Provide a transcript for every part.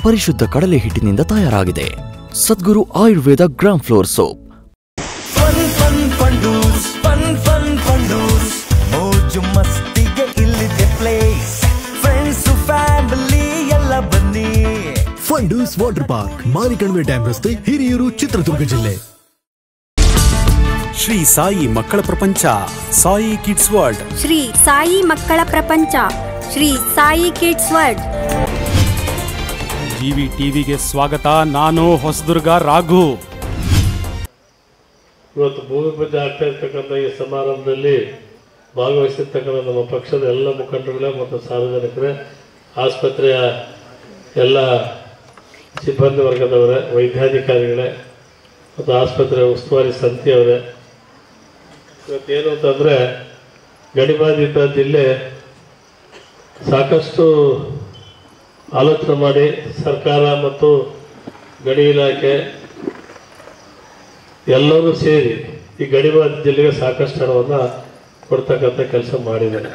ಪರಿಶುದ್ಧ ಕಡಲೆ ಹಿಟ್ಟಿನಿಂದ ತಯಾರಾಗಿದೆ Sadguru Ayurveda gram flour soap fun fun Fundoos fun fun Fundoos ಮೋಜು ಮಸ್ತಿಗೆ ಇಲ್ಲಿದೆ ಪ್ಲೇಸ್ ಫ್ರೆಂಡ್ಸ್ ಫ್ಯಾಮಿಲಿ ಎಲ್ಲ ಬನ್ನಿ Fundoos water park Marikanive dam ರಸ್ತೆ ಹಿರಿಯೂರು ಚಿತ್ರದುರ್ಗ ಜಿಲ್ಲೆ ಶ್ರೀ ಸಾಯಿ ಮಕ್ಕಳ ಪ್ರಪಂಚ ಸಾಯಿ ಕಿಡ್ಸ್ ವರ್ಲ್ಡ್ ಶ್ರೀ ಸಾಯಿ ಮಕ್ಕಳ ಪ್ರಪಂಚ Shri Sai kids world GV ಟಿವಿಗೆ ಸ್ವಾಗತ ನಾನು ಹೊಸದುರ್ಗ ರಾಘು ಇವತ್ತು ಭೂಮಿ ಪೂಜೆ ಆಗ್ತಾ ಇರ್ತಕ್ಕಂಥ ಈ ಸಮಾರಂಭದಲ್ಲಿ ಭಾಗವಹಿಸಿರ್ತಕ್ಕಂಥ ನಮ್ಮ ಪಕ್ಷದ ಎಲ್ಲ ಮುಖಂಡರುಗಳೇ ಮತ್ತು ಸಾರ್ವಜನಿಕರೇ ಆಸ್ಪತ್ರೆಯ ಎಲ್ಲ ಸಿಬ್ಬಂದಿ ವರ್ಗದವರೇ ವೈದ್ಯಾಧಿಕಾರಿಗಳೇ ಮತ್ತು ಆಸ್ಪತ್ರೆಯ ಉಸ್ತುವಾರಿ ಸಮಿತಿಯವರೇ ಇವತ್ತೇನು ಅಂತಂದರೆ ಗಡಿಬಾಧಿತ ಜಿಲ್ಲೆ ಸಾಕಷ್ಟು ಆಲೋಚನೆ ಮಾಡಿ ಸರ್ಕಾರ ಮತ್ತು ಗಡಿ ಇಲಾಖೆ ಎಲ್ಲರೂ ಸೇರಿ ಈ ಗಡಿಬಾಧಿತ ಜಿಲ್ಲೆಗೆ ಸಾಕಷ್ಟು ಹಣವನ್ನು ಕೊಡ್ತಕ್ಕಂಥ ಕೆಲಸ ಮಾಡಿದ್ದಾರೆ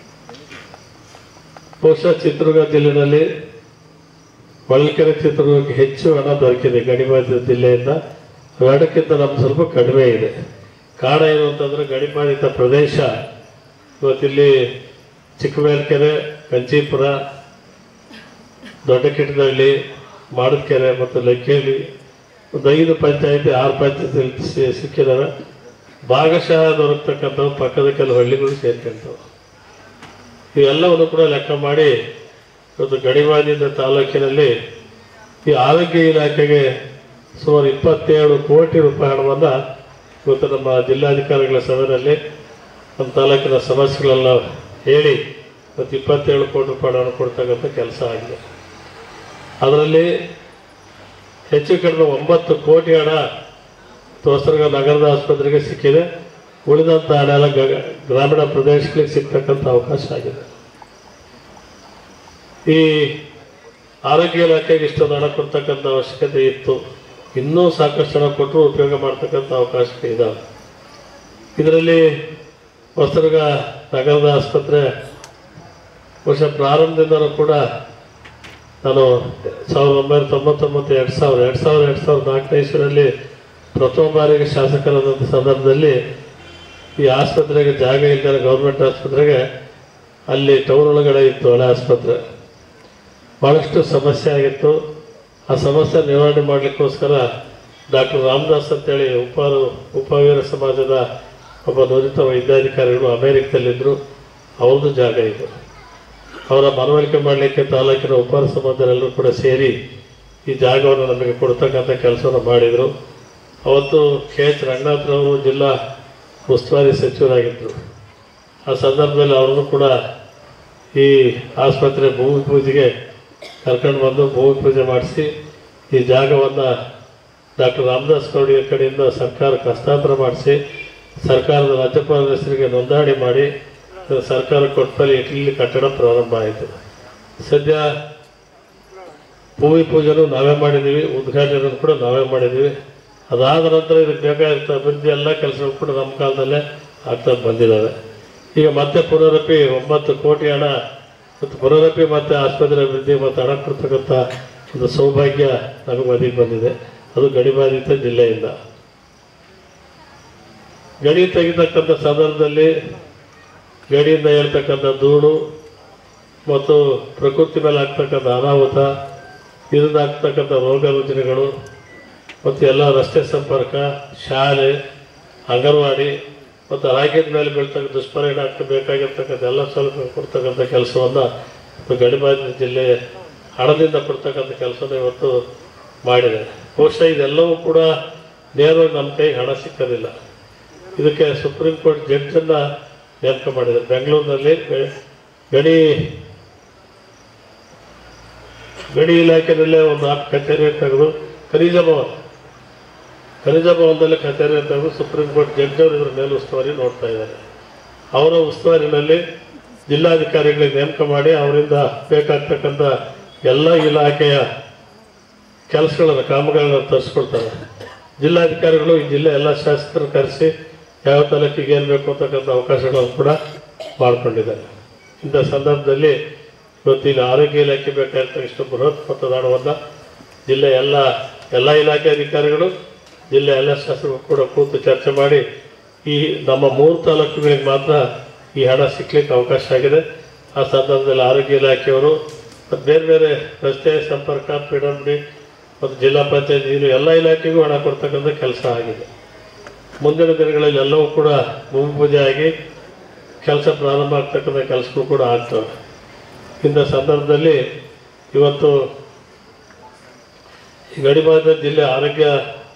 ಬಹುಶಃ ಚಿತ್ರದುರ್ಗ ಜಿಲ್ಲೆಯಲ್ಲಿ ಹೊಳಲ್ಕೆರೆ ಚಿತ್ರದುರ್ಗಕ್ಕೆ ಹೆಚ್ಚು ಹಣ ದೊರಕಿದೆ ಗಡಿಬಾಧಿತ ಜಿಲ್ಲೆಯಿಂದ ಅವೆರಡಕ್ಕಿಂತ ನಮ್ಗೆ ಸ್ವಲ್ಪ ಕಡಿಮೆ ಇದೆ ಕಾರಣ ಏನು ಅಂತಂದ್ರೆ ಗಡಿಬಾಧಿತ ಪ್ರದೇಶ ಇವತ್ತಿಲ್ಲಿ ಚಿಕ್ಕಬೇಲ್ಕೆರೆ ಕಂಚೀಪುರ ದೊಡ್ಡ ಕಿಟ್ಟದಹಳ್ಳಿ ಮಾಡದಕೆರೆ ಮತ್ತು ಲಕ್ಕೇಲಿ ಒಂದು ಐದು ಪಂಚಾಯತಿ ಆರು ಪಂಚಾಯತಿ ಸಿಕ್ಕಿದಾವೆ ಭಾಗಶಃ ದೊರಕತಕ್ಕಂಥವು ಪಕ್ಕದ ಕೆಲವು ಹಳ್ಳಿಗಳು ಸೇರ್ಕೊಂತವೆ ಇವೆಲ್ಲವನ್ನು ಕೂಡ ಲೆಕ್ಕ ಮಾಡಿ ಇವತ್ತು ಗಡಿವಾದಿಯಿಂದ ತಾಲೂಕಿನಲ್ಲಿ ಈ ಆರೋಗ್ಯ ಇಲಾಖೆಗೆ ಸುಮಾರು ಇಪ್ಪತ್ತೇಳು ಕೋಟಿ ರೂಪಾಯಿ ಹಣವನ್ನು ಇವತ್ತು ನಮ್ಮ ಜಿಲ್ಲಾಧಿಕಾರಿಗಳ ಸಭೆಯಲ್ಲಿ ನಮ್ಮ ತಾಲೂಕಿನ ಸಮಸ್ಯೆಗಳೆಲ್ಲ ಹೇಳಿ ಇವತ್ತು ಇಪ್ಪತ್ತೇಳು ಕೋಟಿ ರೂಪಾಯಿ ಹಣವನ್ನು ಕೊಡ್ತಕ್ಕಂಥ ಕೆಲಸ ಆಗಿದೆ ಅದರಲ್ಲಿ ಹೆಚ್ಚು ಕಡಿಮೆ ಒಂಬತ್ತು ಕೋಟಿ ಹಣ ಹೊಸದುರ್ಗ ನಗರದ ಆಸ್ಪತ್ರೆಗೆ ಸಿಕ್ಕಿದೆ ಉಳಿದಂಥ ಹಣ ಎಲ್ಲ ಗ- ಗ್ರಾಮೀಣ ಪ್ರದೇಶಗಳಿಗೆ ಸಿಗ್ತಕ್ಕಂಥ ಅವಕಾಶ ಆಗಿದೆ ಈ ಆರೋಗ್ಯ ಇಲಾಖೆಗೆ ಇಷ್ಟೊಂದು ಹಣ ಕೊಡ್ತಕ್ಕಂಥ ಅವಶ್ಯಕತೆ ಇತ್ತು ಇನ್ನೂ ಸಾಕಷ್ಟು ಹಣ ಕೊಟ್ಟರು ಉಪಯೋಗ ಮಾಡ್ತಕ್ಕಂಥ ಅವಕಾಶ ಇದಾವೆ ಇದರಲ್ಲಿ ಹೊಸದುರ್ಗ ನಗರದ ಆಸ್ಪತ್ರೆ ಬಹುಶಃ ಪ್ರಾರಂಭದಿಂದಲೂ ಕೂಡ ನಾನು ಸಾವಿರದ ಒಂಬೈನೂರ ತೊಂಬತ್ತೊಂಬತ್ತು ಎರಡು ಸಾವಿರ ಎರಡು ಸಾವಿರ ಎರಡು ಸಾವಿರದ ನಾಲ್ಕನೇ ಇಸ್ವಿನಲ್ಲಿ ಪ್ರಥಮ ಬಾರಿಗೆ ಶಾಸಕರಾದಂಥ ಸಂದರ್ಭದಲ್ಲಿ ಈ ಆಸ್ಪತ್ರೆಗೆ ಜಾಗ ಇಲ್ಲದೆ ಗೌರ್ಮೆಂಟ್ ಆಸ್ಪತ್ರೆಗೆ ಅಲ್ಲಿ ಟೌನ್ ಒಳಗಡೆ ಇತ್ತು ಹಳೆ ಆಸ್ಪತ್ರೆ ಭಾಳಷ್ಟು ಸಮಸ್ಯೆ ಆಗಿತ್ತು ಆ ಸಮಸ್ಯೆ ನಿವಾರಣೆ ಮಾಡಲಿಕ್ಕೋಸ್ಕರ ಡಾಕ್ಟರ್ ರಾಮದಾಸ್ ಅಂತೇಳಿ ಉಪಾರು ಉಪವೀರ ಸಮಾಜದ ಒಬ್ಬ ನುರಿತ ವೈದ್ಯಾಧಿಕಾರಿಗಳು ಅಮೇರಿಕದಲ್ಲಿದ್ದರು ಅವ್ರದ್ದು ಜಾಗ ಇದು ಅವರ ಮನವರಿಕೆ ಮಾಡಲಿಕ್ಕೆ ತಾಲೂಕಿನ ಉಪಾರ ಸಮಾಜದರೆಲ್ಲರೂ ಕೂಡ ಸೇರಿ ಈ ಜಾಗವನ್ನು ನಮಗೆ ಕೊಡ್ತಕ್ಕಂಥ ಕೆಲಸವನ್ನು ಮಾಡಿದರು ಅವತ್ತು ಕೆ ಎಚ್ ರಂಗನಾಥ್ರವರು ಜಿಲ್ಲಾ ಉಸ್ತುವಾರಿ ಸಚಿವರಾಗಿದ್ದರು ಆ ಸಂದರ್ಭದಲ್ಲಿ ಅವರನ್ನು ಕೂಡ ಈ ಆಸ್ಪತ್ರೆ ಭೂಮಿ ಪೂಜೆಗೆ ಕರ್ಕೊಂಡು ಬಂದು ಭೂಮಿ ಪೂಜೆ ಮಾಡಿಸಿ ಈ ಜಾಗವನ್ನು ಡಾಕ್ಟರ್ ರಾಮದಾಸ್ ಗೌಡಿಯ ಕಡೆಯಿಂದ ಸರ್ಕಾರಕ್ಕೆ ಹಸ್ತಾಂತರ ಮಾಡಿಸಿ ಸರ್ಕಾರದ ರಾಜ್ಯಪಾಲರ ಹೆಸರಿಗೆ ನೋಂದಣಿ ಮಾಡಿ ಅದು ಸರ್ಕಾರ ಕೊಟ್ಟಲ್ಲಿ ಇಟಲಿ ಕಟ್ಟಡ ಪ್ರಾರಂಭ ಆಯಿತು ಸದ್ಯ ಭೂಮಿ ಪೂಜೆನೂ ನಾವೇ ಮಾಡಿದ್ದೀವಿ ಉದ್ಘಾಟನೆ ಕೂಡ ನಾವೇ ಮಾಡಿದ್ದೀವಿ ಅದಾದ ನಂತರ ಇದಕ್ಕೆ ಬೇಕಾಗಿರೋ ಅಭಿವೃದ್ಧಿ ಎಲ್ಲ ಕೆಲಸಗಳು ಕೂಡ ನಮ್ಮ ಕಾಲದಲ್ಲೇ ಆಗ್ತಾ ಬಂದಿದ್ದಾವೆ ಈಗ ಮತ್ತೆ ಪುನರಪಿ ಒಂಬತ್ತು ಕೋಟಿ ಹಣ ಮತ್ತು ಪುನರಪಿ ಮತ್ತೆ ಆಸ್ಪತ್ರೆ ಅಭಿವೃದ್ಧಿ ಮತ್ತು ಹಣ ಕೊಡ್ತಕ್ಕಂಥ ಒಂದು ಸೌಭಾಗ್ಯ ನಮಗೆ ಒದಗಿ ಬಂದಿದೆ ಅದು ಗಡಿಬಾಧಿತ ಜಿಲ್ಲೆಯಿಂದ ಗಡಿ ತೆಗಿತಕ್ಕಂಥ ಸಂದರ್ಭದಲ್ಲಿ ಗಡಿಯಿಂದ ಹೇಳ್ತಕ್ಕಂಥ ಧೂಳು ಮತ್ತು ಪ್ರಕೃತಿ ಮೇಲೆ ಆಗ್ತಕ್ಕಂಥ ಅನಾಹುತ ಇದರಿಂದ ಆಗ್ತಕ್ಕಂಥ ರೋಗ ರುಜಿನಗಳು ಮತ್ತು ಎಲ್ಲ ರಸ್ತೆ ಸಂಪರ್ಕ ಶಾಲೆ ಅಂಗನವಾಡಿ ಮತ್ತು ಆರೋಗ್ಯದ ಮೇಲೆ ಬೀಳ್ತಕ್ಕ ದುಷ್ಪರಿಣಾಮ ಆಗ್ತಾ ಬೇಕಾಗಿರ್ತಕ್ಕಂಥ ಎಲ್ಲ ಸೌಲಭ್ಯ ಕೊಡ್ತಕ್ಕಂಥ ಕೆಲಸವನ್ನು ಗಡಿಬಾಧಿತ ಜಿಲ್ಲೆ ಹಣದಿಂದ ಕೊಡ್ತಕ್ಕಂಥ ಕೆಲಸನ ಇವತ್ತು ಮಾಡಿದೆ ಬಹುಶಃ ಇದೆಲ್ಲವೂ ಕೂಡ ನೇರವಾಗಿ ನಮ್ಮ ಕೈಗೆ ಹಣ ಸಿಕ್ಕೋದಿಲ್ಲ ಇದಕ್ಕೆ ಸುಪ್ರೀಂ ಕೋರ್ಟ್ ಜಡ್ಜನ್ನು ನೇಮಕ ಮಾಡಿದೆ ಬೆಂಗಳೂರಿನಲ್ಲಿ ಗ- ಗಡಿ ಗಡಿ ಇಲಾಖೆಯಲ್ಲೇ ಒಂದು ನಾಲ್ಕು ಕಚೇರಿ ತೆಗೆದು ಖನಿಜ ಭವನ ಖನಿಜ ಭವನದಲ್ಲಿ ಕಚೇರಿ ತೆಗೆದು ಸುಪ್ರೀಂ ಕೋರ್ಟ್ ಜಡ್ಜ್ ಅವರು ಇದ್ರ ಮೇಲೆ ಉಸ್ತುವಾರಿ ನೋಡ್ತಾ ಇದ್ದಾರೆ ಅವರ ಉಸ್ತುವಾರಿನಲ್ಲಿ ಜಿಲ್ಲಾಧಿಕಾರಿಗಳಿಗೆ ನೇಮಕ ಮಾಡಿ ಅವರಿಂದ ಬೇಕಾಗ್ತಕ್ಕಂಥ ಎಲ್ಲ ಇಲಾಖೆಯ ಕೆಲಸಗಳನ್ನು ಕಾಮಗಾರಿಗಳನ್ನು ತರಿಸ್ಕೊಳ್ತಾರೆ ಜಿಲ್ಲಾಧಿಕಾರಿಗಳು ಈ ಜಿಲ್ಲೆ ಎಲ್ಲ ಶಾಸಕರು ಕರೆಸಿ ಯಾವ ತಾಲೂಕಿಗೆ ಏನು ಬೇಕು ಅಂತಕ್ಕಂಥ ಅವಕಾಶಗಳನ್ನು ಕೂಡ ಮಾಡಿಕೊಂಡಿದ್ದಾರೆ ಇಂಥ ಸಂದರ್ಭದಲ್ಲಿ ಇವತ್ತು ಇಲ್ಲಿ ಆರೋಗ್ಯ ಇಲಾಖೆ ಬೇಕಾಗಿರ್ತಕ್ಕ ಇಷ್ಟು ಬೃಹತ್ ಮತದಾನವನ್ನು ಜಿಲ್ಲೆ ಎಲ್ಲ ಎಲ್ಲ ಇಲಾಖೆ ಅಧಿಕಾರಿಗಳು ಜಿಲ್ಲೆ ಎಲ್ಲ ಶಾಸಕರು ಕೂಡ ಕೂತು ಚರ್ಚೆ ಮಾಡಿ ಈ ನಮ್ಮ ಮೂರು ತಾಲೂಕುಗಳಿಗೆ ಮಾತ್ರ ಈ ಹಣ ಸಿಕ್ಲಿಕ್ಕೆ ಅವಕಾಶ ಆಗಿದೆ ಆ ಸಂದರ್ಭದಲ್ಲಿ ಆರೋಗ್ಯ ಇಲಾಖೆಯವರು ಮತ್ತು ಬೇರೆ ಬೇರೆ ರಸ್ತೆ ಸಂಪರ್ಕ ಪಿಡಬ್ಲ್ಯೂ ಮತ್ತು ಜಿಲ್ಲಾ ಪಂಚಾಯತ್ ಇದು ಎಲ್ಲ ಇಲಾಖೆಗೂ ಹಣ ಕೊಡ್ತಕ್ಕಂಥ ಕೆಲಸ ಆಗಿದೆ ಮುಂದಿನ ದಿನಗಳಲ್ಲಿ ಎಲ್ಲವೂ ಕೂಡ ಭೂಮಿ ಪೂಜೆ ಆಗಿ ಕೆಲಸ ಪ್ರಾರಂಭ ಆಗ್ತಕ್ಕಂಥ ಕೆಲಸಗಳು ಕೂಡ ಆಗ್ತವೆ ಇಂಥ ಸಂದರ್ಭದಲ್ಲಿ ಇವತ್ತು ಈ ಗಡಿಭಾಗದ ಜಿಲ್ಲೆ ಆರೋಗ್ಯ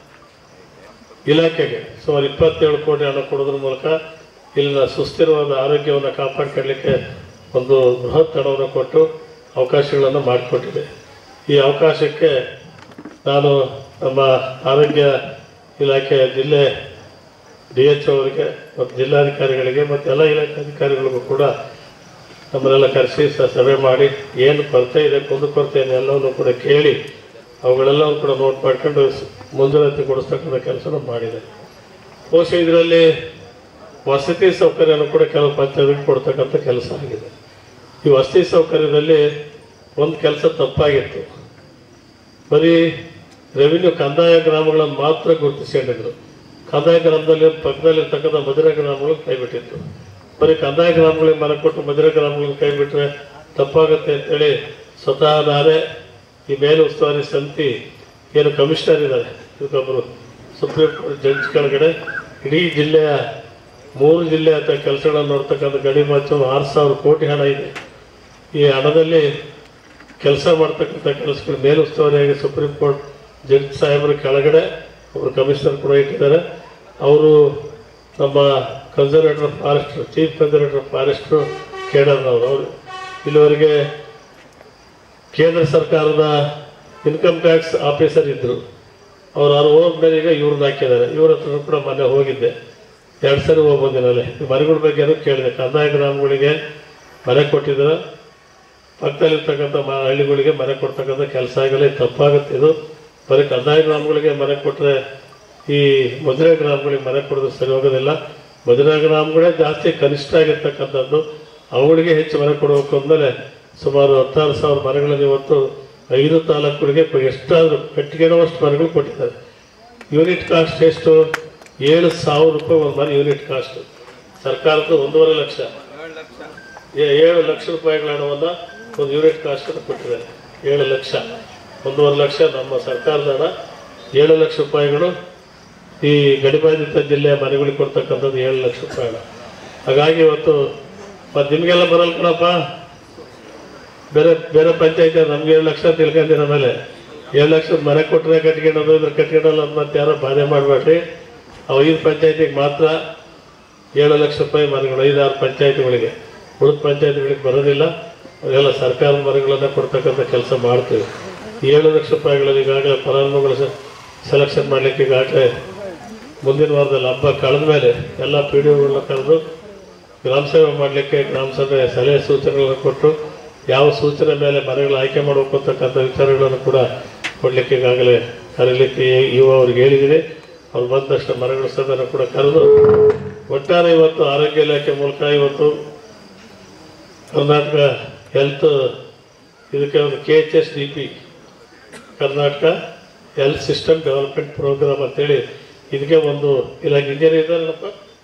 ಇಲಾಖೆಗೆ ಸುಮಾರು ಇಪ್ಪತ್ತೇಳು ಕೋಟಿ ಹಣ ಕೊಡೋದ್ರ ಮೂಲಕ ಇಲ್ಲಿನ ಸುಸ್ಥಿರವಾದ ಆರೋಗ್ಯವನ್ನು ಕಾಪಾಡ್ಕೊಳ್ಳಿಕ್ಕೆ ಒಂದು ಬೃಹತ್ ಹಣವನ್ನು ಕೊಟ್ಟು ಅವಕಾಶಗಳನ್ನು ಮಾಡಿಕೊಟ್ಟಿದೆ ಈ ಅವಕಾಶಕ್ಕೆ ನಾನು ನಮ್ಮ ಆರೋಗ್ಯ ಇಲಾಖೆಯ ಜಿಲ್ಲೆ ಡಿ ಎಚ್ ಅವರಿಗೆ ಮತ್ತು ಜಿಲ್ಲಾಧಿಕಾರಿಗಳಿಗೆ ಮತ್ತು ಎಲ್ಲ ಇಲಾಖೆ ಅಧಿಕಾರಿಗಳಿಗೂ ಕೂಡ ನಮ್ಮನ್ನೆಲ್ಲ ಕರೆಸಿ ಸ- ಸಭೆ ಮಾಡಿ ಏನು ಕೊರತೆ ಇದೆ ಕುಂದುಕೊರತೆ ಇದೆ ಎಲ್ಲವನ್ನು ಕೂಡ ಕೇಳಿ ಅವುಗಳೆಲ್ಲವನ್ನು ಕೂಡ ನೋಟ್ ಮಾಡ್ಕೊಂಡು ಸ್- ಮುಂಜಾಗ್ರತೆ ಕೊಡಿಸ್ತಕ್ಕಂಥ ಕೆಲಸನ ಮಾಡಿದೆ ಬಹುಶಃ ಇದರಲ್ಲಿ ವಸತಿ ಸೌಕರ್ಯನೂ ಕೂಡ ಕೆಲವು ಪಂಚಾಯತ್ಗೆ ಕೊಡ್ತಕ್ಕಂಥ ಕೆಲಸ ಆಗಿದೆ ಈ ವಸತಿ ಸೌಕರ್ಯದಲ್ಲಿ ಒಂದು ಕೆಲಸ ತಪ್ಪಾಗಿತ್ತು ಬರೀ ರೆವಿನ್ಯೂ ಕಂದಾಯ ಗ್ರಾಮಗಳನ್ನು ಮಾತ್ರ ಗುರುತಿಸ್ಕೊಂಡಿದ್ರು ಕಂದಾಯ ಗ್ರಾಮದಲ್ಲಿ ಪಕ್ಕದಲ್ಲಿರ್ತಕ್ಕಂಥ ಮಧುರೆ ಗ್ರಾಮಗಳು ಕೈಬಿಟ್ಟಿತ್ತು ಬರೀ ಕಂದಾಯ ಗ್ರಾಮಗಳಿಗೆ ಮನೆ ಕೊಟ್ಟು ಮಧುರೆ ಗ್ರಾಮಗಳನ್ನು ಕೈಬಿಟ್ರೆ ತಪ್ಪಾಗುತ್ತೆ ಅಂತೇಳಿ ಸ್ವತಃ ನಾನೇ ಈ ಮೇಲೆ ಉಸ್ತುವಾರಿ ಸಮಿತಿ ಏನು ಕಮಿಷನರ್ ಇದ್ದಾರೆ ಇದಕ್ಕೊಬ್ಬರು ಸುಪ್ರೀಂ ಕೋರ್ಟ್ ಜಡ್ಜ್ ಕೆಳಗಡೆ ಇಡೀ ಜಿಲ್ಲೆಯ ಮೂರು ಜಿಲ್ಲೆ ಅಥವಾ ಕೆಲಸಗಳನ್ನು ನೋಡ್ತಕ್ಕಂಥ ಗಡಿ ಮಾಚು ಆರು ಸಾವಿರ ಕೋಟಿ ಹಣ ಇದೆ ಈ ಹಣದಲ್ಲಿ ಕೆಲಸ ಮಾಡ್ತಕ್ಕಂಥ ಕೆಲಸಗಳು ಮೇಲುಸ್ತುವಾರಿಯಾಗಿ ಸುಪ್ರೀಂ ಕೋರ್ಟ್ ಜಡ್ಜ್ ಸಾಹೇಬರ ಕೆಳಗಡೆ ಒಬ್ಬರು ಕಮಿಷನರ್ ಕೂಡ ಇಟ್ಟಿದ್ದಾರೆ ಅವರು ನಮ್ಮ ಕನ್ಸರ್ವೇಟರ್ ಆಫ್ ಫಾರೆಸ್ಟ್ರು ಚೀಫ್ ಕನ್ಸರ್ವೇಟರ್ ಆಫ್ ಫಾರೆಸ್ಟ್ರು ಕೇಡರ್ನವರು ಅವರು ಇಲ್ಲಿವರೆಗೆ ಕೇಂದ್ರ ಸರ್ಕಾರದ ಇನ್ಕಮ್ ಟ್ಯಾಕ್ಸ್ ಆಫೀಸರ್ ಇದ್ದರು ಅವ್ರು ಅವ್ರು ಹೋದ್ಮೇಲೆ ಈಗ ಇವ್ರನ್ನ ಹಾಕಿದ್ದಾರೆ ಇವ್ರ ಹತ್ರ ಕೂಡ ಮೊನ್ನೆ ಹೋಗಿದ್ದೆ ಎರಡು ಸರಿ ಹೋಗಿ ಬಂದಿನಲ್ಲೇ ಈ ಮನೆಗಳ ಬಗ್ಗೆನೂ ಕೇಳಿದೆ ಕಂದಾಯ ಗ್ರಾಮಗಳಿಗೆ ಮನೆ ಕೊಟ್ಟಿದ್ದಾರೆ ಪಕ್ಕದಲ್ಲಿರ್ತಕ್ಕಂಥ ಮ ಹಳ್ಳಿಗಳಿಗೆ ಮನೆ ಕೊಡ್ತಕ್ಕಂಥ ಕೆಲಸ ಆಗಲ್ಲ ಇದು ತಪ್ಪಾಗುತ್ತೆ ಇದು ಬರೀ ಕಂದಾಯ ಗ್ರಾಮಗಳಿಗೆ ಮನೆ ಕೊಟ್ಟರೆ ಈ ಮಧುರೆ ಗ್ರಾಮಗಳಿಗೆ ಮನೆ ಕೊಡೋದು ಸರಿ ಹೋಗೋದಿಲ್ಲ ಮಧುರೆ ಗ್ರಾಮಗಳೇ ಜಾಸ್ತಿ ಕನಿಷ್ಠ ಆಗಿರ್ತಕ್ಕಂಥದ್ದು ಅವುಗಳಿಗೆ ಹೆಚ್ಚು ಮನೆ ಕೊಡಬೇಕು ಅಂದಮೇಲೆ ಸುಮಾರು ಹತ್ತಾರು ಸಾವಿರ ಮನೆಗಳನ್ನು ಇವತ್ತು ಐದು ತಾಲೂಕುಗಳಿಗೆ ಎಷ್ಟಾದರೂ ಕಟ್ಟಿಗೆಡುವಷ್ಟು ಮನೆಗಳು ಕೊಟ್ಟಿದ್ದಾರೆ ಯೂನಿಟ್ ಕಾಸ್ಟ್ ಎಷ್ಟು ಏಳು ಸಾವಿರ ರೂಪಾಯಿ ಒಂದು ಮನೆ ಯೂನಿಟ್ ಕಾಸ್ಟ್ ಸರ್ಕಾರದ ಒಂದೂವರೆ ಲಕ್ಷ ಏ- ಏಳು ಲಕ್ಷ ರೂಪಾಯಿಗಳ ಹಣವನ್ನು ಒಂದು ಯೂನಿಟ್ ಕಾಸ್ಟ್ ಕೊಟ್ಟಿದ್ದಾರೆ ಏಳು ಲಕ್ಷ ಒಂದೂವರೆ ಲಕ್ಷ ನಮ್ಮ ಸರ್ಕಾರದ ಹಣ ಏಳು ಲಕ್ಷ ರೂಪಾಯಿಗಳು ಈ ಗಡಿಬಾಧಿತ ಜಿಲ್ಲೆಯ ಮನೆಗಳಿಗೆ ಕೊಡ್ತಕ್ಕಂಥದ್ದು ಏಳು ಲಕ್ಷ ರೂಪಾಯಿ ಹಣ ಹಾಗಾಗಿ ಇವತ್ತು ಮತ್ತು ನಿಮಗೆಲ್ಲ ಬರಲ್ಲ ಕಣಪ್ಪ ಬೇರೆ ಬೇರೆ ಪಂಚಾಯತ್ ನಮ್ಗೆ ಏಳು ಲಕ್ಷ ತಿಳ್ಕೊಂಡಿರ ಮೇಲೆ ಏಳು ಲಕ್ಷದ ಮನೆ ಕೊಟ್ಟರೆ ಕಟ್ಕೊಂಡೋದು ಇದ್ರ ಕಟ್ಕೊಂಡಲ್ಲ ಅಂತ ಮತ್ತೆ ಯಾರೋ ಬಾಧೆ ಮಾಡಬೇಡ್ರಿ ಅವು ಐದು ಪಂಚಾಯತಿಗೆ ಮಾತ್ರ ಏಳು ಲಕ್ಷ ರೂಪಾಯಿ ಮನೆಗಳು ಐದಾರು ಪಂಚಾಯತಿಗಳಿಗೆ ಉಳಿದ ಪಂಚಾಯತಿಗಳಿಗೆ ಬರೋದಿಲ್ಲ ಅವೆಲ್ಲ ಸರ್ಕಾರದ ಮನೆಗಳನ್ನು ಕೊಡ್ತಕ್ಕಂಥ ಕೆಲಸ ಮಾಡ್ತೀವಿ ಈ ಏಳು ಲಕ್ಷ ರೂಪಾಯಿಗಳಲ್ಲಿ ಈಗಾಗಲೇ ಫಲಾನುಭವಿಗಳ ಸೆಲೆಕ್ಷನ್ ಮಾಡಲಿಕ್ಕೆ ಈಗಾಗಲೇ ಮುಂದಿನ ವಾರದಲ್ಲಿ ಹಬ್ಬ ಕಳೆದ ಮೇಲೆ ಎಲ್ಲ ಪಿ ಡಿ ಒಗಳನ್ನ ಕರೆದು ಗ್ರಾಮ ಸೇವೆ ಮಾಡಲಿಕ್ಕೆ ಗ್ರಾಮ ಸಭೆ ಸಲಹೆ ಸೂಚನೆಗಳನ್ನು ಕೊಟ್ಟು ಯಾವ ಸೂಚನೆ ಮೇಲೆ ಮನೆಗಳು ಆಯ್ಕೆ ಮಾಡಬೇಕು ಅಂತಕ್ಕಂಥ ವಿಚಾರಗಳನ್ನು ಕೂಡ ಕೊಡಲಿಕ್ಕೆ ಈಗಾಗಲೇ ಕರೀಲಿಕ್ಕೆ ಯುವ ಅವ್ರಿಗೆ ಹೇಳಿದ್ದೀನಿ ಅವ್ರು ಬಂದ ತಕ್ಷಣ ಮನೆಗಳ ಸಭೆಯನ್ನು ಕೂಡ ಕರೆದು ಒಟ್ಟಾರೆ ಇವತ್ತು ಆರೋಗ್ಯ ಇಲಾಖೆ ಮೂಲಕ ಇವತ್ತು ಕರ್ನಾಟಕ ಹೆಲ್ತ್ ಇದಕ್ಕೆ ಒಂದು K H S D P Karnataka health system development programme ಅಂತೇಳಿ ಇದಕ್ಕೆ ಒಂದು ಇಲಾಖೆ ಇಂಜಿನಿಯರ್ ಇದ್ದಾರಲ್ಲಪ್ಪ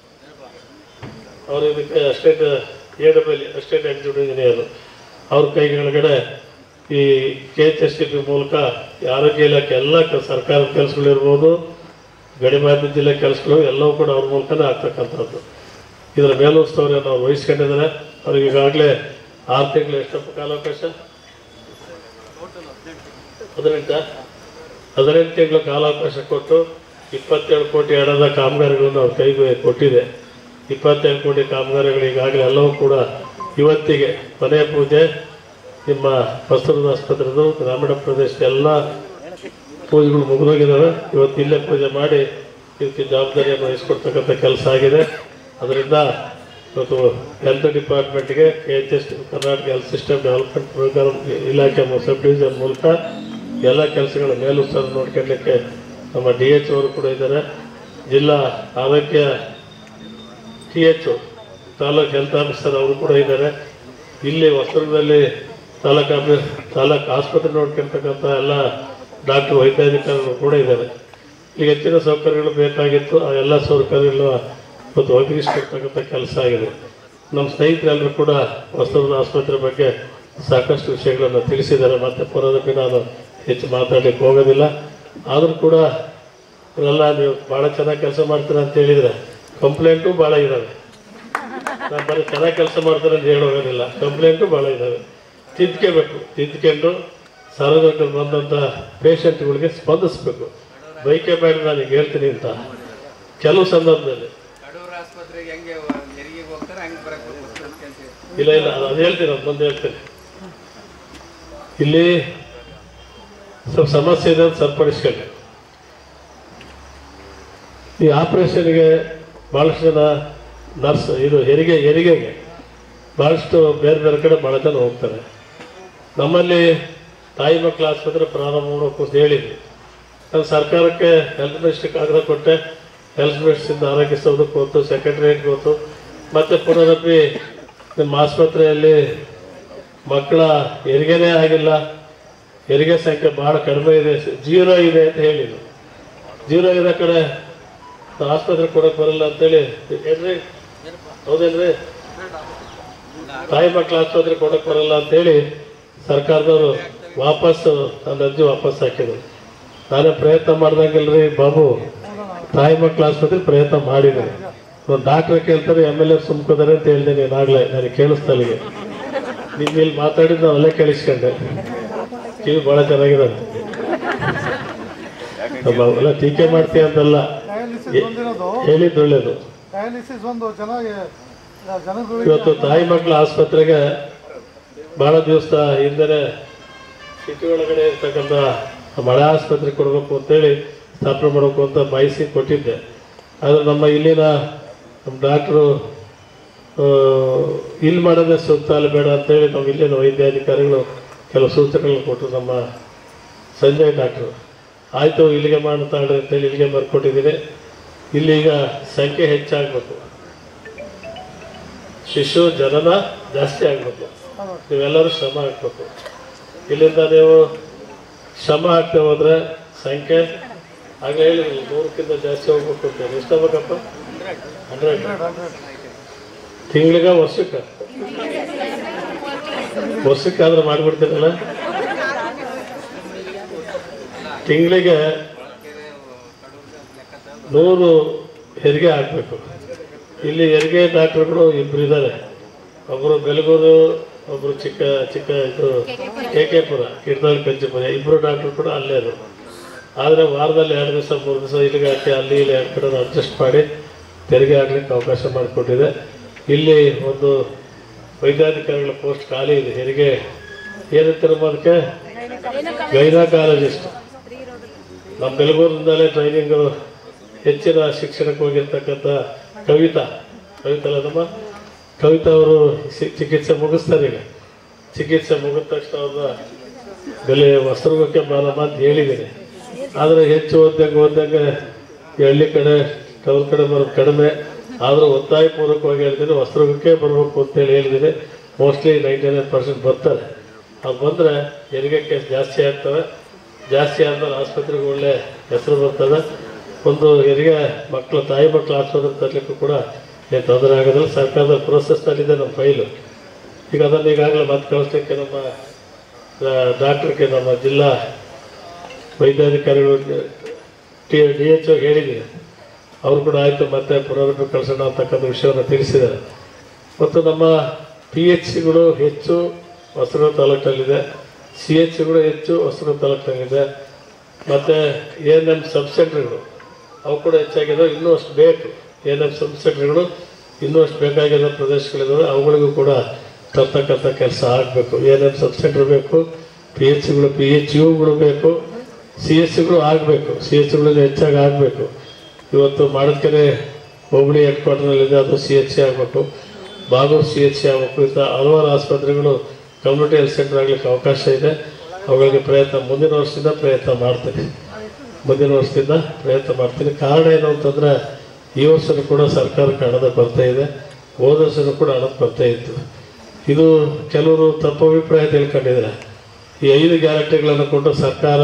ಅವರು ಇದಕ್ಕೆ assistant A W assistant executive engineer ಅವ್ರ ಕೈ ಕೆಳಗಡೆ ಈ K H S T P ಮೂಲಕ ಈ ಆರೋಗ್ಯ ಇಲಾಖೆ ಎಲ್ಲ ಕ- ಸರ್ಕಾರದ ಕೆಲಸಗಳಿರ್ಬೋದು ಗಡಿಭಾಗದ ಜಿಲ್ಲೆ ಕೆಲಸಗಳು ಎಲ್ಲವೂ ಕೂಡ ಅವ್ರ ಮೂಲಕನೇ ಆಗ್ತಕ್ಕಂಥದ್ದು ಇದರ ಮೇಲುಸ್ತುವಾರಿಯನ್ನು ಅವ್ರು ವಹಿಸ್ಕೊಂಡಿದ್ದಾರೆ ಅವ್ರಿಗೆ ಈಗಾಗಲೇ ಆರು ತಿಂಗಳು ಎಷ್ಟಪ್ಪ ಕಾಲಾವಕಾಶ ಹದಿನೆಂಟ ಹದಿನೆಂಟು ತಿಂಗಳ ಕಾಲಾವಕಾಶ ಕೊಟ್ಟು ಇಪ್ಪತ್ತೇಳು ಕೋಟಿ ಹಣದ ಕಾಮಗಾರಿಗಳನ್ನು ಅವ್ರ ಕೈಗೆ ಕೊಟ್ಟಿದೆ ಇಪ್ಪತ್ತೇಳು ಕೋಟಿ ಕಾಮಗಾರಿಗಳು ಈಗಾಗಲೇ ಎಲ್ಲವೂ ಕೂಡ ಇವತ್ತಿಗೆ ಕೊನೆಯ ಪೂಜೆ ನಿಮ್ಮ ಹೊಸದುರ್ಗ ಆಸ್ಪತ್ರೆದು ಗ್ರಾಮೀಣ ಪ್ರದೇಶದ ಎಲ್ಲ ಪೂಜೆಗಳು ಮುಗಿದೋಗಿದ್ದಾವೆ ಇವತ್ತು ಇಲ್ಲೇ ಪೂಜೆ ಮಾಡಿ ಇದಕ್ಕೆ ಜವಾಬ್ದಾರಿಯನ್ನು ವಹಿಸ್ಕೊಡ್ತಕ್ಕಂಥ ಕೆಲಸ ಆಗಿದೆ ಅದರಿಂದ ಇವತ್ತು ಹೆಲ್ತ್ ಡಿಪಾರ್ಟ್ಮೆಂಟ್ಗೆ K H S Karnataka health system development programme ಇಲಾಖೆ ಸಬ್ ಡಿವಿಷನ್ ಮೂಲಕ ಎಲ್ಲ ಕೆಲಸಗಳ ಮೇಲುಸ್ತುವಾರಿ ನೋಡ್ಕೊಳ್ಳಿಕ್ಕೆ ನಮ್ಮ ಡಿ ಎಚ್ ಅವರು ಕೂಡ ಇದ್ದಾರೆ ಜಿಲ್ಲಾ ಆರೋಗ್ಯ T H taluk health officer ಅವರು ಕೂಡ ಇದ್ದಾರೆ ಇಲ್ಲಿ ಹೊಸದುರ್ಗದಲ್ಲಿ ತಾಲೂಕು ಆಫೀಸ್ ತಾಲೂಕು ಆಸ್ಪತ್ರೆ ನೋಡ್ಕೊಳ್ತಕ್ಕಂಥ ಎಲ್ಲ ಡಾಕ್ಟರ್ ವೈದ್ಯಾಧಿಕಾರಿಗಳು ಕೂಡ ಇದ್ದಾರೆ ಈಗ ಹೆಚ್ಚಿನ ಸೌಕರ್ಯಗಳು ಬೇಕಾಗಿತ್ತು ಆ ಎಲ್ಲ ಸೌಕರ್ಯಗಳು ಇವತ್ತು ಒದಗಿಸ್ಕೊಡ್ತಕ್ಕಂಥ ಕೆಲಸ ಆಗಿದೆ ನಮ್ಮ ಸ್ನೇಹಿತರೆಲ್ಲರೂ ಕೂಡ ಹೊಸದುರ್ಗ ಆಸ್ಪತ್ರೆ ಬಗ್ಗೆ ಸಾಕಷ್ಟು ವಿಷಯಗಳನ್ನು ತಿಳಿಸಿದ್ದಾರೆ ಮತ್ತೆ ಪುನರಪಿ ನಾನು ಹೆಚ್ಚು ಮಾತಾಡಲಿಕ್ಕೆ ಹೋಗೋದಿಲ್ಲ ಆದರೂ ಕೂಡ ಇವರೆಲ್ಲ ನೀವು ಭಾಳ ಚೆನ್ನಾಗಿ ಕೆಲಸ ಮಾಡ್ತೀರ ಅಂತ ಹೇಳಿದರೆ ಕಂಪ್ಲೇಂಟು ಭಾಳ ಇದ್ದಾವೆ ನಾನು ಬರೀ ಚೆನ್ನಾಗಿ ಕೆಲಸ ಮಾಡ್ತಾರೆ ಅಂತ ಹೇಳೋಗೋದಿಲ್ಲ ಕಂಪ್ಲೇಂಟು ಭಾಳ ಇದ್ದಾವೆ ತಿದ್ಕೋಬೇಕು ತಿದ್ಕೊಂಡು ಸಾರ್ವಜನಿಕರು ಬಂದಂಥ ಪೇಷಂಟ್ಗಳಿಗೆ ಸ್ಪಂದಿಸ್ಬೇಕು ಬೈಕೆ ಬೇಡ ನಾನು ಈಗ ಹೇಳ್ತೀನಿ ಅಂತ ಕೆಲವು ಸಂದರ್ಭದಲ್ಲಿ ಕಡೂರು ಆಸ್ಪತ್ರೆಗೆ ಹೆಂಗೆ ಹೆರಿಗೆಗೆ ಹೋಗ್ತಾರೆ ಹಂಗೆ ಬರಕ್ಕೆ ಕೆಲಸ ಇಲ್ಲ ಇಲ್ಲ ಅದು ಹೇಳ್ತೀನಿ ಅದು ಮುಂದೆ ಹೇಳ್ತೀನಿ ಇಲ್ಲಿ ಸ್ವಲ್ಪ ಸಮಸ್ಯೆ ಇದೆ ಅಂತ ಸರಿಪಡಿಸ್ಕೊಳ್ಳಿ ಈ ಆಪರೇಷನ್ಗೆ ಭಾಳಷ್ಟು ಜನ ನರ್ಸ್ ಇದು ಹೆರಿಗೆ ಹೆರಿಗೆಗೆ ಭಾಳಷ್ಟು ಬೇರೆ ಬೇರೆ ಕಡೆ ಭಾಳ ಜನ ಹೋಗ್ತಾರೆ ನಮ್ಮಲ್ಲಿ ತಾಯಿ ಮಕ್ಕಳ ಆಸ್ಪತ್ರೆ ಪ್ರಾರಂಭ ಮಾಡಬೇಕು ಅಂತ ಹೇಳಿದ್ವಿ ನಾನು ಸರ್ಕಾರಕ್ಕೆ ಹೆಲ್ತ್ ಮಿನಿಸ್ಟ್ರಿಗೆ ಆಗ್ರಹ ಕೊಟ್ಟೆ ಹೆಲ್ತ್ ಮಿನಿಸ್ಟ್ರಿಂದ ಆರೋಗ್ಯ ಸೌಧಕ್ಕೆ ಹೋಯ್ತು ಸೆಕ್ರೆಟರಿಯೇಟ್ಗೆ ಹೋಯ್ತು ಮತ್ತೆ ಪುನರಪಿ ನಿಮ್ಮ ಆಸ್ಪತ್ರೆಯಲ್ಲಿ ಮಕ್ಕಳ ಹೆರಿಗೆನೇ ಆಗಿಲ್ಲ ಹೆರಿಗೆ ಸಂಖ್ಯೆ ಭಾಳ ಕಡಿಮೆ ಇದೆ ಜೀರೋ ಇದೆ ಅಂತ ಹೇಳಿದ್ರು ಜೀರೋ ಇರೋ ಕಡೆ ನಾವು ಆಸ್ಪತ್ರೆ ಕೊಡಕ್ಕೆ ಬರಲ್ಲ ಅಂತೇಳಿ ಏನ್ರಿ ಹೌದೇನ್ರಿ ತಾಯಿ ಮಕ್ಕಳ ಆಸ್ಪತ್ರೆ ಕೊಡಕ್ಕೆ ಬರಲ್ಲ ಅಂತೇಳಿ ಸರ್ಕಾರದವರು ವಾಪಸ್ ನನ್ನ ಅರ್ಜಿ ವಾಪಸ್ ಹಾಕಿದ್ರು ನಾನೇ ಪ್ರಯತ್ನ ಮಾಡ್ದಂಗಿಲ್ರಿ ಬಾಬು ತಾಯಿ ಮಕ್ಕಳ ಆಸ್ಪತ್ರೆ ಪ್ರಯತ್ನ ಮಾಡಿದ್ದೀನಿ ಒಂದು ಡಾಕ್ಟ್ರ್ ಕೇಳ್ತಾರೆ ಎಮ್ ಎಲ್ ಎ ಸುಮ್ಕೋತಾರೆ ಅಂತ ಹೇಳಿದ್ದೀನಿ ಈಗಾಗಲೇ ನನಗೆ ಕೇಳಿಸ್ತಲ್ಲಿಗೆ ನಿನ್ನ ಇಲ್ಲಿ ಮಾತಾಡಿದ್ದು ನಾವು ಅಲ್ಲೇ ಕೇಳಿಸ್ಕೊಂಡೆ ಕಿವಿ ಭಾಳ ಚೆನ್ನಾಗಿದೆ ಅಲ್ಲ ಟೀಕೆ ಮಾಡ್ತೀಯ ಅಂತಲ್ಲ ಡಯಾಲಿಸಿಸ್ ಬಂದಿರೋದು ಹೇಳಿದ್ದು ಒಳ್ಳೇದು ಡಯಾಲಿಸಿಸ್ ಒಂದು ಚೆನ್ನಾಗಿ ಜನಗಳಿಗೆ ಇವತ್ತು ತಾಯಿ ಮಕ್ಕಳ ಆಸ್ಪತ್ರೆಗೆ ಬಹಳ ದಿವಸ ಹಿಂದೆ ಸಿಟಿ ಒಳಗಡೆ ಇರ್ತಕ್ಕಂಥ ಮಳೆ ಆಸ್ಪತ್ರೆ ಕೊಡಬೇಕು ಅಂತೇಳಿ ಸ್ಥಾಪನೆ ಮಾಡಬೇಕು ಅಂತ ಬಯಸಿ ಕೊಟ್ಟಿದ್ದೆ ಆದರೆ ನಮ್ಮ ಇಲ್ಲಿನ ನಮ್ಮ ಡಾಕ್ಟ್ರು ಇಲ್ಲಿ ಮಾಡೋದೇ ಸೂಕ್ತ ಅಲ್ಲ ಬೇಡ ಅಂತೇಳಿ ನಾವು ಇಲ್ಲಿನ ವೈದ್ಯಾಧಿಕಾರಿಗಳು ಕೆಲವು ಸೂಚನೆಗಳು ಕೊಟ್ಟರು ನಮ್ಮ ಸಂಜಯ್ ಡಾಕ್ಟ್ರು ಆಯಿತು ಇಲ್ಲಿಗೆ ಮಾಡ್ತಾಳ್ರಿ ಅಂತೇಳಿ ಇಲ್ಲಿಗೆ ಬರ್ಕೊಟ್ಟಿದ್ದೀನಿ ಇಲ್ಲಿ ಈಗ ಸಂಖ್ಯೆ ಹೆಚ್ಚಾಗಬೇಕು ಶಿಶು ಜನನ ಜಾಸ್ತಿ ಆಗಬೇಕು ನೀವೆಲ್ಲರೂ ಶ್ರಮ ಹಾಕ್ಬೇಕು ಇಲ್ಲಿಂದ ನೀವು ಶ್ರಮ ಹಾಕ್ತಾ ಹೋದ್ರೆ ಸಂಖ್ಯೆ ಆಗ ಹೇಳಿದ್ರಿ ನೂರಕ್ಕಿಂತ ಜಾಸ್ತಿ ಹೋಗ್ಬೇಕು ಅಂತ ಎಷ್ಟು ಆಗ್ಬೇಕಪ್ಪ ಹಂಡ್ರೆಡ್ ತಿಂಗಳಿಗೆ ವರ್ಷಕ್ಕೆ ವರ್ಷಕ್ಕಾದ್ರೆ ಮಾಡಿಬಿಡ್ತೀರಲ್ಲ ತಿಂಗಳಿಗೆ ನೂರು ಹೆರಿಗೆ ಹಾಕಬೇಕು ಇಲ್ಲಿ ಹೆರಿಗೆ ಡಾಕ್ಟರ್ಗಳು ಇಬ್ರು ಇದ್ದಾರೆ ಒಬ್ಬರು ಬೆಲಗೂರು ಒಬ್ಬರು ಚಿಕ್ಕ ಚಿಕ್ಕ ಇದು ಕೆ ಕೆ ಪುರ ಕಿರ್ದಾಲ್ ಕಂಚಿಪುರ ಇಬ್ಬರು ಡಾಕ್ಟರ್ ಕೂಡ ಅಲ್ಲೇ ಅದು ಆದರೆ ವಾರದಲ್ಲಿ ಎರಡು ದಿವಸ ಮೂರು ದಿವಸ ಇಲ್ಲಿಗೆ ಹಾಕಿ ಅಲ್ಲಿ ಇಲ್ಲಿ ಎರಡು ಕಡೆ ಅಡ್ಜಸ್ಟ್ ಮಾಡಿ ತೆರಿಗೆ ಹಾಕ್ಲಿಕ್ಕೆ ಅವಕಾಶ ಮಾಡಿಕೊಟ್ಟಿದೆ ಇಲ್ಲಿ ಒಂದು ವೈದ್ಯಾಧಿಕಾರಿಗಳ ಪೋಸ್ಟ್ ಖಾಲಿ ಇದೆ ಹೆರಿಗೆ ಏನಂತಾರಮ್ಮ ಅದಕ್ಕೆ ಗೈನಕಾಲಜಿಸ್ಟ್ ನಮ್ಮ ಬೆಳಗೂರಿನಿಂದಲೇ ಟ್ರೈನಿಂಗು ಹೆಚ್ಚಿನ ಶಿಕ್ಷಣಕ್ಕೆ ಹೋಗಿರ್ತಕ್ಕಂಥ ಕವಿತಾ ಕವಿತಾ ಅಲ್ಲದಮ್ಮ ಕವಿತಾ ಅವರು ಸಿ- ಚಿಕಿತ್ಸೆ ಮುಗಿಸ್ತಾರೆ ಈಗ ಚಿಕಿತ್ಸೆ ಮುಗಿದ ತಕ್ಷಣ ಅವ್ರನ್ನ ಬೆಲೆ ವಸ್ತ್ರಕ್ಕೆ ಬಾರಮ್ಮ ಅಂತ ಹೇಳಿದ್ದೀನಿ ಆದರೆ ಹೆಚ್ಚು ಓದ್ದಂಗೆ ಓದ್ದಂಗೆ ಈ ಹಳ್ಳಿ ಕಡೆ ಟೌನ್ ಕಡೆ ಬರೋದು ಕಡಿಮೆ ಆದರೂ ಒತ್ತಾಯಪೂರ್ವಕವಾಗಿ ಹೇಳ್ತೀನಿ ವಸ್ತ್ರಕ್ಕೆ ಬರಬೇಕು ಅಂತೇಳಿ ಹೇಳಿದ್ದೀನಿ ಮೋಸ್ಟ್ಲಿ ನೈಂಟಿ ನೈನ್ ಪರ್ಸೆಂಟ್ ಬರ್ತಾರೆ ಅದು ಬಂದರೆ ಹೆರಿಗೆ ಕೇಸ್ ಜಾಸ್ತಿ ಆಗ್ತವೆ ಜಾಸ್ತಿ ಆದ್ಮೇಲೆ ಆಸ್ಪತ್ರೆಗೆ ಒಳ್ಳೆ ಹೆಸರು ಬರ್ತದೆ ಒಂದು ಹೆರಿಗೆ ಮಕ್ಕಳು ತಾಯಿ ಮಕ್ಕಳು ಆಸ್ಪತ್ರೆ ತರಲಿಕ್ಕೂ ಕೂಡ ಏನು ತೊಂದರೆ ಆಗೋದಿಲ್ಲ ಸರ್ಕಾರದ ಪ್ರೋಸೆಸ್ನಲ್ಲಿದೆ ನಮ್ಮ ಫೈಲು ಈಗ ಅದನ್ನು ಈಗಾಗಲೇ ಮತ್ತೆ ಕಳಿಸ್ಲಿಕ್ಕೆ ನಮ್ಮ ಡಾಕ್ಟ್ರಿಗೆ ನಮ್ಮ ಜಿಲ್ಲಾ ವೈದ್ಯಾಧಿಕಾರಿಗಳು ಟಿ ಡಿ ಎಚ್ ಓ ಹೇಳಿದ್ದೀನಿ ಅವರು ಕೂಡ ಆಯಿತು ಮತ್ತೆ ಪುನರಪಿ ಕಳಿಸೋಣ ಅಂತಕ್ಕಂಥ ವಿಷಯವನ್ನು ತಿಳಿಸಿದ್ದಾರೆ ಮತ್ತು ನಮ್ಮ ಪಿ ಎಚ್ ಸಿಗಳು ಹೆಚ್ಚು ಹೊಸೂರು ತಾಲೂಕಿನಲ್ಲಿದೆ ಸಿ ಎಚ್ ಸಿಗಳು ಹೆಚ್ಚು ಹೊಸೂರು ತಾಲೂಕಿನಲ್ಲಿದೆ ಮತ್ತು ಎ ಎನ್ ಎಮ್ ಸಬ್ ಸೆಂಟ್ರ್ಗಳು ಅವು ಕೂಡ ಹೆಚ್ಚಾಗಿದ್ದಾವೆ ಇನ್ನೂ ಅಷ್ಟು ಬೇಕು ಎ ಎನ್ ಎಮ್ ಸಬ್ ಸೆಂಟ್ರ್ಗಳು ಇನ್ನೂ ಅಷ್ಟು ಬೇಕಾಗಿರೋ ಪ್ರದೇಶಗಳಿದ್ದಾವೆ ಅವುಗಳಿಗೂ ಕೂಡ ತರ್ತಕ್ಕಂಥ ಕೆಲಸ ಆಗಬೇಕು A N M sub centre ಬೇಕು ಪಿ ಎಚ್ ಸಿಗಳು ಪಿ ಎಚ್ ಯುಗಳು ಬೇಕು ಸಿ ಎಸ್ ಸಿಗಳು ಆಗಬೇಕು ಸಿ ಎಸ್ ಸಿಗಳು ಹೆಚ್ಚಾಗಿ ಆಗಬೇಕು ಇವತ್ತು ಮಾಡದ್ಕೆರೆ ಹೋಬಳಿ ಹೆಡ್ ಕ್ವಾರ್ಟರ್ನಲ್ಲಿದೆ ಅದು ಸಿ ಎಚ್ ಸಿ ಆಗಬೇಕು ಬಾಗೂರು ಸಿ ಎಚ್ ಸಿ ಆಗಬೇಕು ಇಂಥ ಹಲವಾರು ಆಸ್ಪತ್ರೆಗಳು ಕಮ್ಯುನಿಟಿ ಹೆಲ್ತ್ ಸೆಂಟರ್ ಆಗಲಿಕ್ಕೆ ಅವಕಾಶ ಇದೆ ಅವುಗಳಿಗೆ ಪ್ರಯತ್ನ ಮುಂದಿನ ವರ್ಷದಿಂದ ಪ್ರಯತ್ನ ಮಾಡ್ತೀನಿ ಮುಂದಿನ ವರ್ಷದಿಂದ ಪ್ರಯತ್ನ ಮಾಡ್ತೀನಿ ಕಾರಣ ಏನು ಅಂತಂದರೆ ಈ ವರ್ಷನೂ ಕೂಡ ಸರ್ಕಾರಕ್ಕೆ ಹಣದ ಕೊರತೆ ಇದೆ ಹೋದ ವರ್ಷನೂ ಕೂಡ ಹಣದ ಕೊರತೆ ಇತ್ತು ಇದು ಕೆಲವರು ತಪ್ಪು ಅಭಿಪ್ರಾಯ ತಿಳ್ಕೊಂಡಿದ್ದಾರೆ ಈ ಐದು ಗ್ಯಾರಂಟಿಗಳನ್ನು ಕೊಟ್ಟು ಸರ್ಕಾರ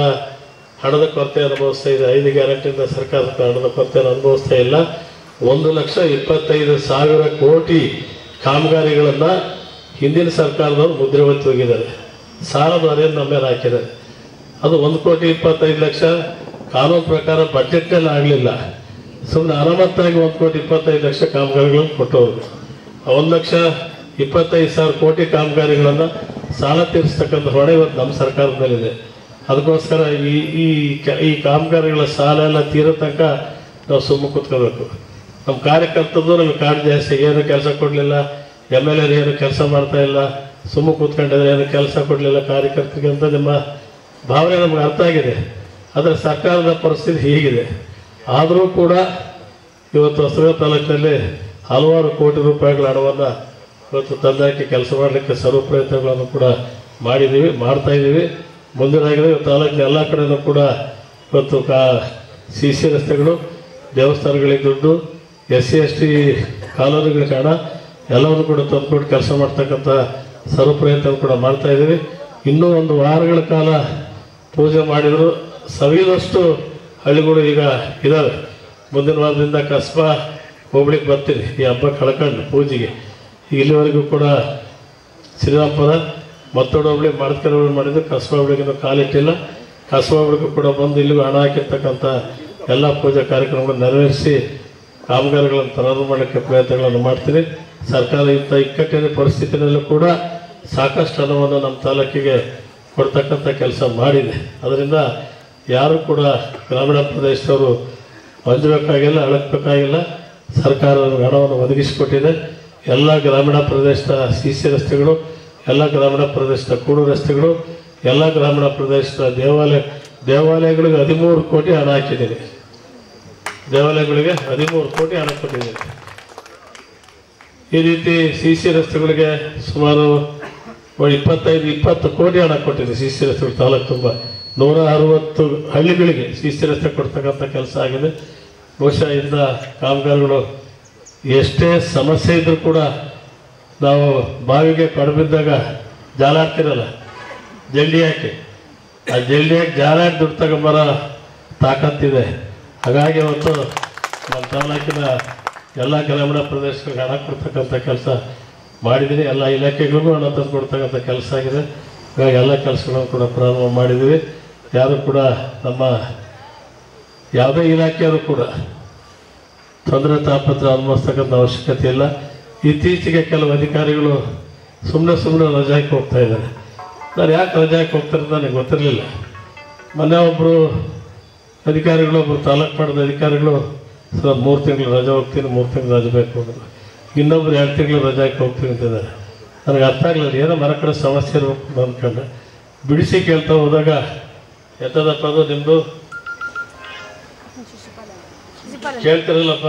ಹಣದ ಕೊರತೆ ಅನುಭವಿಸ್ತಾ ಇದೆ ಐದು ಗ್ಯಾರಂಟಿಯಿಂದ ಸರ್ಕಾರ ಹಣದ ಕೊರತೆಯನ್ನು ಅನುಭವಿಸ್ತಾ ಇಲ್ಲ ಒಂದು ಲಕ್ಷ ಇಪ್ಪತ್ತೈದು ಸಾವಿರ ಕೋಟಿ ಕಾಮಗಾರಿಗಳನ್ನು ಹಿಂದಿನ ಸರ್ಕಾರದವರು ಮುದ್ರೆ ಹೊತ್ತು ಹೋಗಿದ್ದಾರೆ ಸಾಲದ ಹೊರೆಯನ್ನು ನಮ್ಮ ಮೇಲೆ ಹಾಕಿದ್ದಾರೆ ಅದು ಒಂದು ಕೋಟಿ ಇಪ್ಪತ್ತೈದು ಲಕ್ಷ ಕಾನೂನು ಪ್ರಕಾರ ಬಡ್ಜೆಟ್ನಲ್ಲಿ ಆಗಲಿಲ್ಲ ಸುಮ್ಮನೆ ಅನಾಮತ್ತಾಗಿ ಒಂದು ಕೋಟಿ ಇಪ್ಪತ್ತೈದು ಲಕ್ಷ ಕಾಮಗಾರಿಗಳನ್ನು ಕೊಟ್ಟವರು ಒಂದು ಲಕ್ಷ ಇಪ್ಪತ್ತೈದು ಸಾವಿರ ಕೋಟಿ ಕಾಮಗಾರಿಗಳನ್ನು ಸಾಲ ತೀರಿಸ್ತಕ್ಕಂಥ ಹೊಣೆ ಇವತ್ತು ನಮ್ಮ ಸರ್ಕಾರದ ಮೇಲಿದೆ ಅದಕ್ಕೋಸ್ಕರ ಈ ಈ ಕ- ಈ ಕಾಮಗಾರಿಗಳ ಸಾಲ ಎಲ್ಲ ತೀರೋ ತನಕ ನಾವು ಸುಮ್ಮನೆ ಕೂತ್ಕೋಬೇಕು ನಮ್ಮ ಕಾರ್ಯಕರ್ತದ್ದು ನಮಗೆ ಕಾಡು ಜಾಸ್ತಿ ಏನು ಕೆಲಸ ಕೊಡಲಿಲ್ಲ ಎಮ್ ಎಲ್ ಎರ್ ಏನು ಕೆಲಸ ಮಾಡ್ತಾ ಇಲ್ಲ ಸುಮ್ಮನೆ ಕೂತ್ಕೊಂಡಿದ್ರೆ ಏನು ಕೆಲಸ ಕೊಡಲಿಲ್ಲ ಕಾರ್ಯಕರ್ತರಿಗೆ ಅಂತ ನಿಮ್ಮ ಭಾವನೆ ನಮ್ಗೆ ಅರ್ಥ ಆಗಿದೆ ಆದರೆ ಸರ್ಕಾರದ ಪರಿಸ್ಥಿತಿ ಹೀಗಿದೆ ಆದರೂ ಕೂಡ ಇವತ್ತು ಹೊಸದುರ್ಗ ತಾಲೂಕಿನಲ್ಲಿ ಹಲವಾರು ಕೋಟಿ ರೂಪಾಯಿಗಳ ಹಣವನ್ನು ಇವತ್ತು ತಂದಾಕಿ ಕೆಲಸ ಮಾಡಲಿಕ್ಕೆ ಸರ್ವ ಪ್ರಯತ್ನಗಳನ್ನು ಕೂಡ ಮಾಡಿದ್ದೀವಿ ಮಾಡ್ತಾ ಇದ್ದೀವಿ ಮುಂದಿನಾಗಿದೆ ಇವತ್ತು ತಾಲೂಕಿನ ಎಲ್ಲ ಕಡೆಯೂ ಕೂಡ ಇವತ್ತು ಕಾ ಸಿ ಸಿ ರಸ್ತೆಗಳು ದೇವಸ್ಥಾನಗಳಿಗೆ ದುಡ್ಡು ಎಸ್ ಸಿ ಎಸ್ ಟಿ ಕಾಲೋನಿಗಳಿಗೆ ಹಣ ಎಲ್ಲವನ್ನು ಕೂಡ ತಂದುಕೊಂಡು ಕೆಲಸ ಮಾಡ್ತಕ್ಕಂಥ ಸರ್ವ ಪ್ರಯತ್ನ ಕೂಡ ಮಾಡ್ತಾ ಇದ್ದೀವಿ ಇನ್ನೂ ಒಂದು ವಾರಗಳ ಕಾಲ ಪೂಜೆ ಮಾಡಿದ್ರು ಸವಿದಷ್ಟು ಹಳ್ಳಿಗಳು ಈಗ ಇದ್ದಾವೆ ಮುಂದಿನ ವಾರದಿಂದ ಕಸ್ಬಾ ಹೋಗ್ಲಿಕ್ಕೆ ಬರ್ತೀನಿ ಈ ಹಬ್ಬ ಕಳ್ಕೊಂಡು ಪೂಜೆಗೆ ಇಲ್ಲಿವರೆಗೂ ಕೂಡ ಶ್ರೀರಾಮ್ಪುರ ಮತ್ತೊಡ ಹೋಬಳಿ ಮಡಕೆರೆ ಹೋಬಳಿ ಮಾಡಿದ್ದು ಕಸ್ಬಾ ಹೋಬಳಿಗೆ ಕಾಲಿಟ್ಟಿಲ್ಲ ಕಸ್ಬಾ ಹೋಬಳಿಗೂ ಕೂಡ ಬಂದು ಇಲ್ಲಿಗೂ ಹಣ ಹಾಕಿರ್ತಕ್ಕಂಥ ಎಲ್ಲ ಪೂಜಾ ಕಾರ್ಯಕ್ರಮಗಳನ್ನು ನೆರವೇರಿಸಿ ಕಾಮಗಾರಿಗಳನ್ನು ಪ್ರಾರಂಭ ಮಾಡಲಿಕ್ಕೆ ಪ್ರಯತ್ನಗಳನ್ನು ಮಾಡ್ತೀನಿ ಸರ್ಕಾರ ಇಂಥ ಇಕ್ಕಟ್ಟಿನ ಪರಿಸ್ಥಿತಿನಲ್ಲೂ ಕೂಡ ಸಾಕಷ್ಟು ಹಣವನ್ನು ನಮ್ಮ ತಾಲೂಕಿಗೆ ಕೊಡ್ತಕ್ಕಂಥ ಕೆಲಸ ಮಾಡಿದೆ ಅದರಿಂದ ಯಾರು ಕೂಡ ಗ್ರಾಮೀಣ ಪ್ರದೇಶದವರು ಹೊಂದಬೇಕಾಗಿಲ್ಲ ಅಳಕ್ಬೇಕಾಗಿಲ್ಲ ಸರ್ಕಾರ ನಮ್ಗೆ ಹಣವನ್ನು ಒದಗಿಸಿಕೊಟ್ಟಿದೆ ಎಲ್ಲ ಗ್ರಾಮೀಣ ಪ್ರದೇಶದ ಸಿ ಸಿ ರಸ್ತೆಗಳು ಎಲ್ಲ ಗ್ರಾಮೀಣ ಪ್ರದೇಶದ ಕೂಡು ರಸ್ತೆಗಳು ಎಲ್ಲ ಗ್ರಾಮೀಣ ಪ್ರದೇಶದ ದೇವಾಲಯ ದೇವಾಲಯಗಳಿಗೆ ಹದಿಮೂರು ಕೋಟಿ ಹಣ ಹಾಕಿದ್ದೀನಿ ದೇವಾಲಯಗಳಿಗೆ ಹದಿಮೂರು ಕೋಟಿ ಹಣ ಕೊಟ್ಟಿದ್ದೀನಿ ಈ ರೀತಿ ಸಿ ಸಿ ರಸ್ತೆಗಳಿಗೆ ಸುಮಾರು ಒಂದು ಇಪ್ಪತ್ತೈದು ಇಪ್ಪತ್ತು ಕೋಟಿ ಹಣ ಕೊಟ್ಟಿದೆ ಸಿ ಸಿ ರಸ್ತೆಗಳು ತಾಲೂಕು ತುಂಬ ನೂರ ಅರವತ್ತು ಹಳ್ಳಿಗಳಿಗೆ ಸಿ ಸಿ ರಸ್ತೆ ಕೊಡ್ತಕ್ಕಂಥ ಕೆಲಸ ಆಗಿದೆ ಬಹುಶಃ ಇಂದ ಕಾಮಗಾರಿಗಳು ಎಷ್ಟೇ ಸಮಸ್ಯೆ ಇದ್ರೂ ಕೂಡ ನಾವು ಬಾವಿಗೆ ಕಡಿಬಿದ್ದಾಗ ಜಾಲಾಡ್ತಿರಲ್ಲ ಜಲ್ಡಿ ಹಾಕಿ ಆ ಜಲ್ಡಿ ಹಾಕಿ ಜಾಲಾಡಿ ದುಡ್ಡು ತಗೊಂಬರೋ ತಾಕತ್ತಿದೆ ಹಾಗಾಗಿ ಇವತ್ತು ನಮ್ಮ ತಾಲೂಕಿನ ಎಲ್ಲ ಗ್ರಾಮೀಣ ಪ್ರದೇಶಗಳಿಗೆ ಹಣ ಕೊಡ್ತಕ್ಕಂಥ ಕೆಲಸ ಮಾಡಿದ್ದೀನಿ ಎಲ್ಲ ಇಲಾಖೆಗಳಿಗೂ ಹಣ ತಂದು ಕೊಡ್ತಕ್ಕಂಥ ಕೆಲಸ ಆಗಿದೆ ಹಾಗಾಗಿ ಎಲ್ಲ ಕೆಲಸಗಳನ್ನು ಕೂಡ ಪ್ರಾರಂಭ ಮಾಡಿದ್ದೀವಿ ಯಾರು ಕೂಡ ನಮ್ಮ ಯಾವುದೇ ಇಲಾಖೆಯವರು ಕೂಡ ತೊಂದರೆ ತಾಪತ್ರ ಅನುಭವಿಸ್ತಕ್ಕಂಥ ಅವಶ್ಯಕತೆ ಇಲ್ಲ ಇತ್ತೀಚೆಗೆ ಕೆಲವು ಅಧಿಕಾರಿಗಳು ಸುಮ್ಮನೆ ಸುಮ್ಮನೆ ರಜೆ ಹಾಕಿ ಹೋಗ್ತಾ ಇದ್ದಾರೆ ನಾನು ಯಾಕೆ ರಜೆ ಹಾಕಿ ಹೋಗ್ತಾರೆ ಅಂತ ನನಗೆ ಗೊತ್ತಿರಲಿಲ್ಲ ಮೊನ್ನೆ ಒಬ್ಬರು ಅಧಿಕಾರಿಗಳು ಒಬ್ಬರು ತಾಲೂಕು ಮಾಡಿದ ಅಧಿಕಾರಿಗಳು ಸರ್ ಮೂರು ತಿಂಗಳು ರಜೆ ಹೋಗ್ತೀನಿ ಮೂರು ತಿಂಗಳು ರಜೆ ಬೇಕು ಅಂದರು ಇನ್ನೊಬ್ರು ಎರಡು ತಿಂಗಳು ರಜೆ ಹಾಕಿ ಹೋಗ್ತೀನಿ ಅಂತಿದ್ದಾರೆ ನನಗೆ ಅರ್ಥ ಆಗಲಿಲ್ಲ ಏನೋ ಮರ ಕಡೆ ಸಮಸ್ಯೆ ಇರಬೇಕು ಅಂತ ಅಂದ್ಕೊಂಡೆ ಬಿಡಿಸಿ ಕೇಳ್ತಾ ಹೋದಾಗ ಎತ್ತದಪ್ಪ ಅದು ನಿಮ್ಮದು ಕೇಳ್ತಿರಲ್ಲಪ್ಪ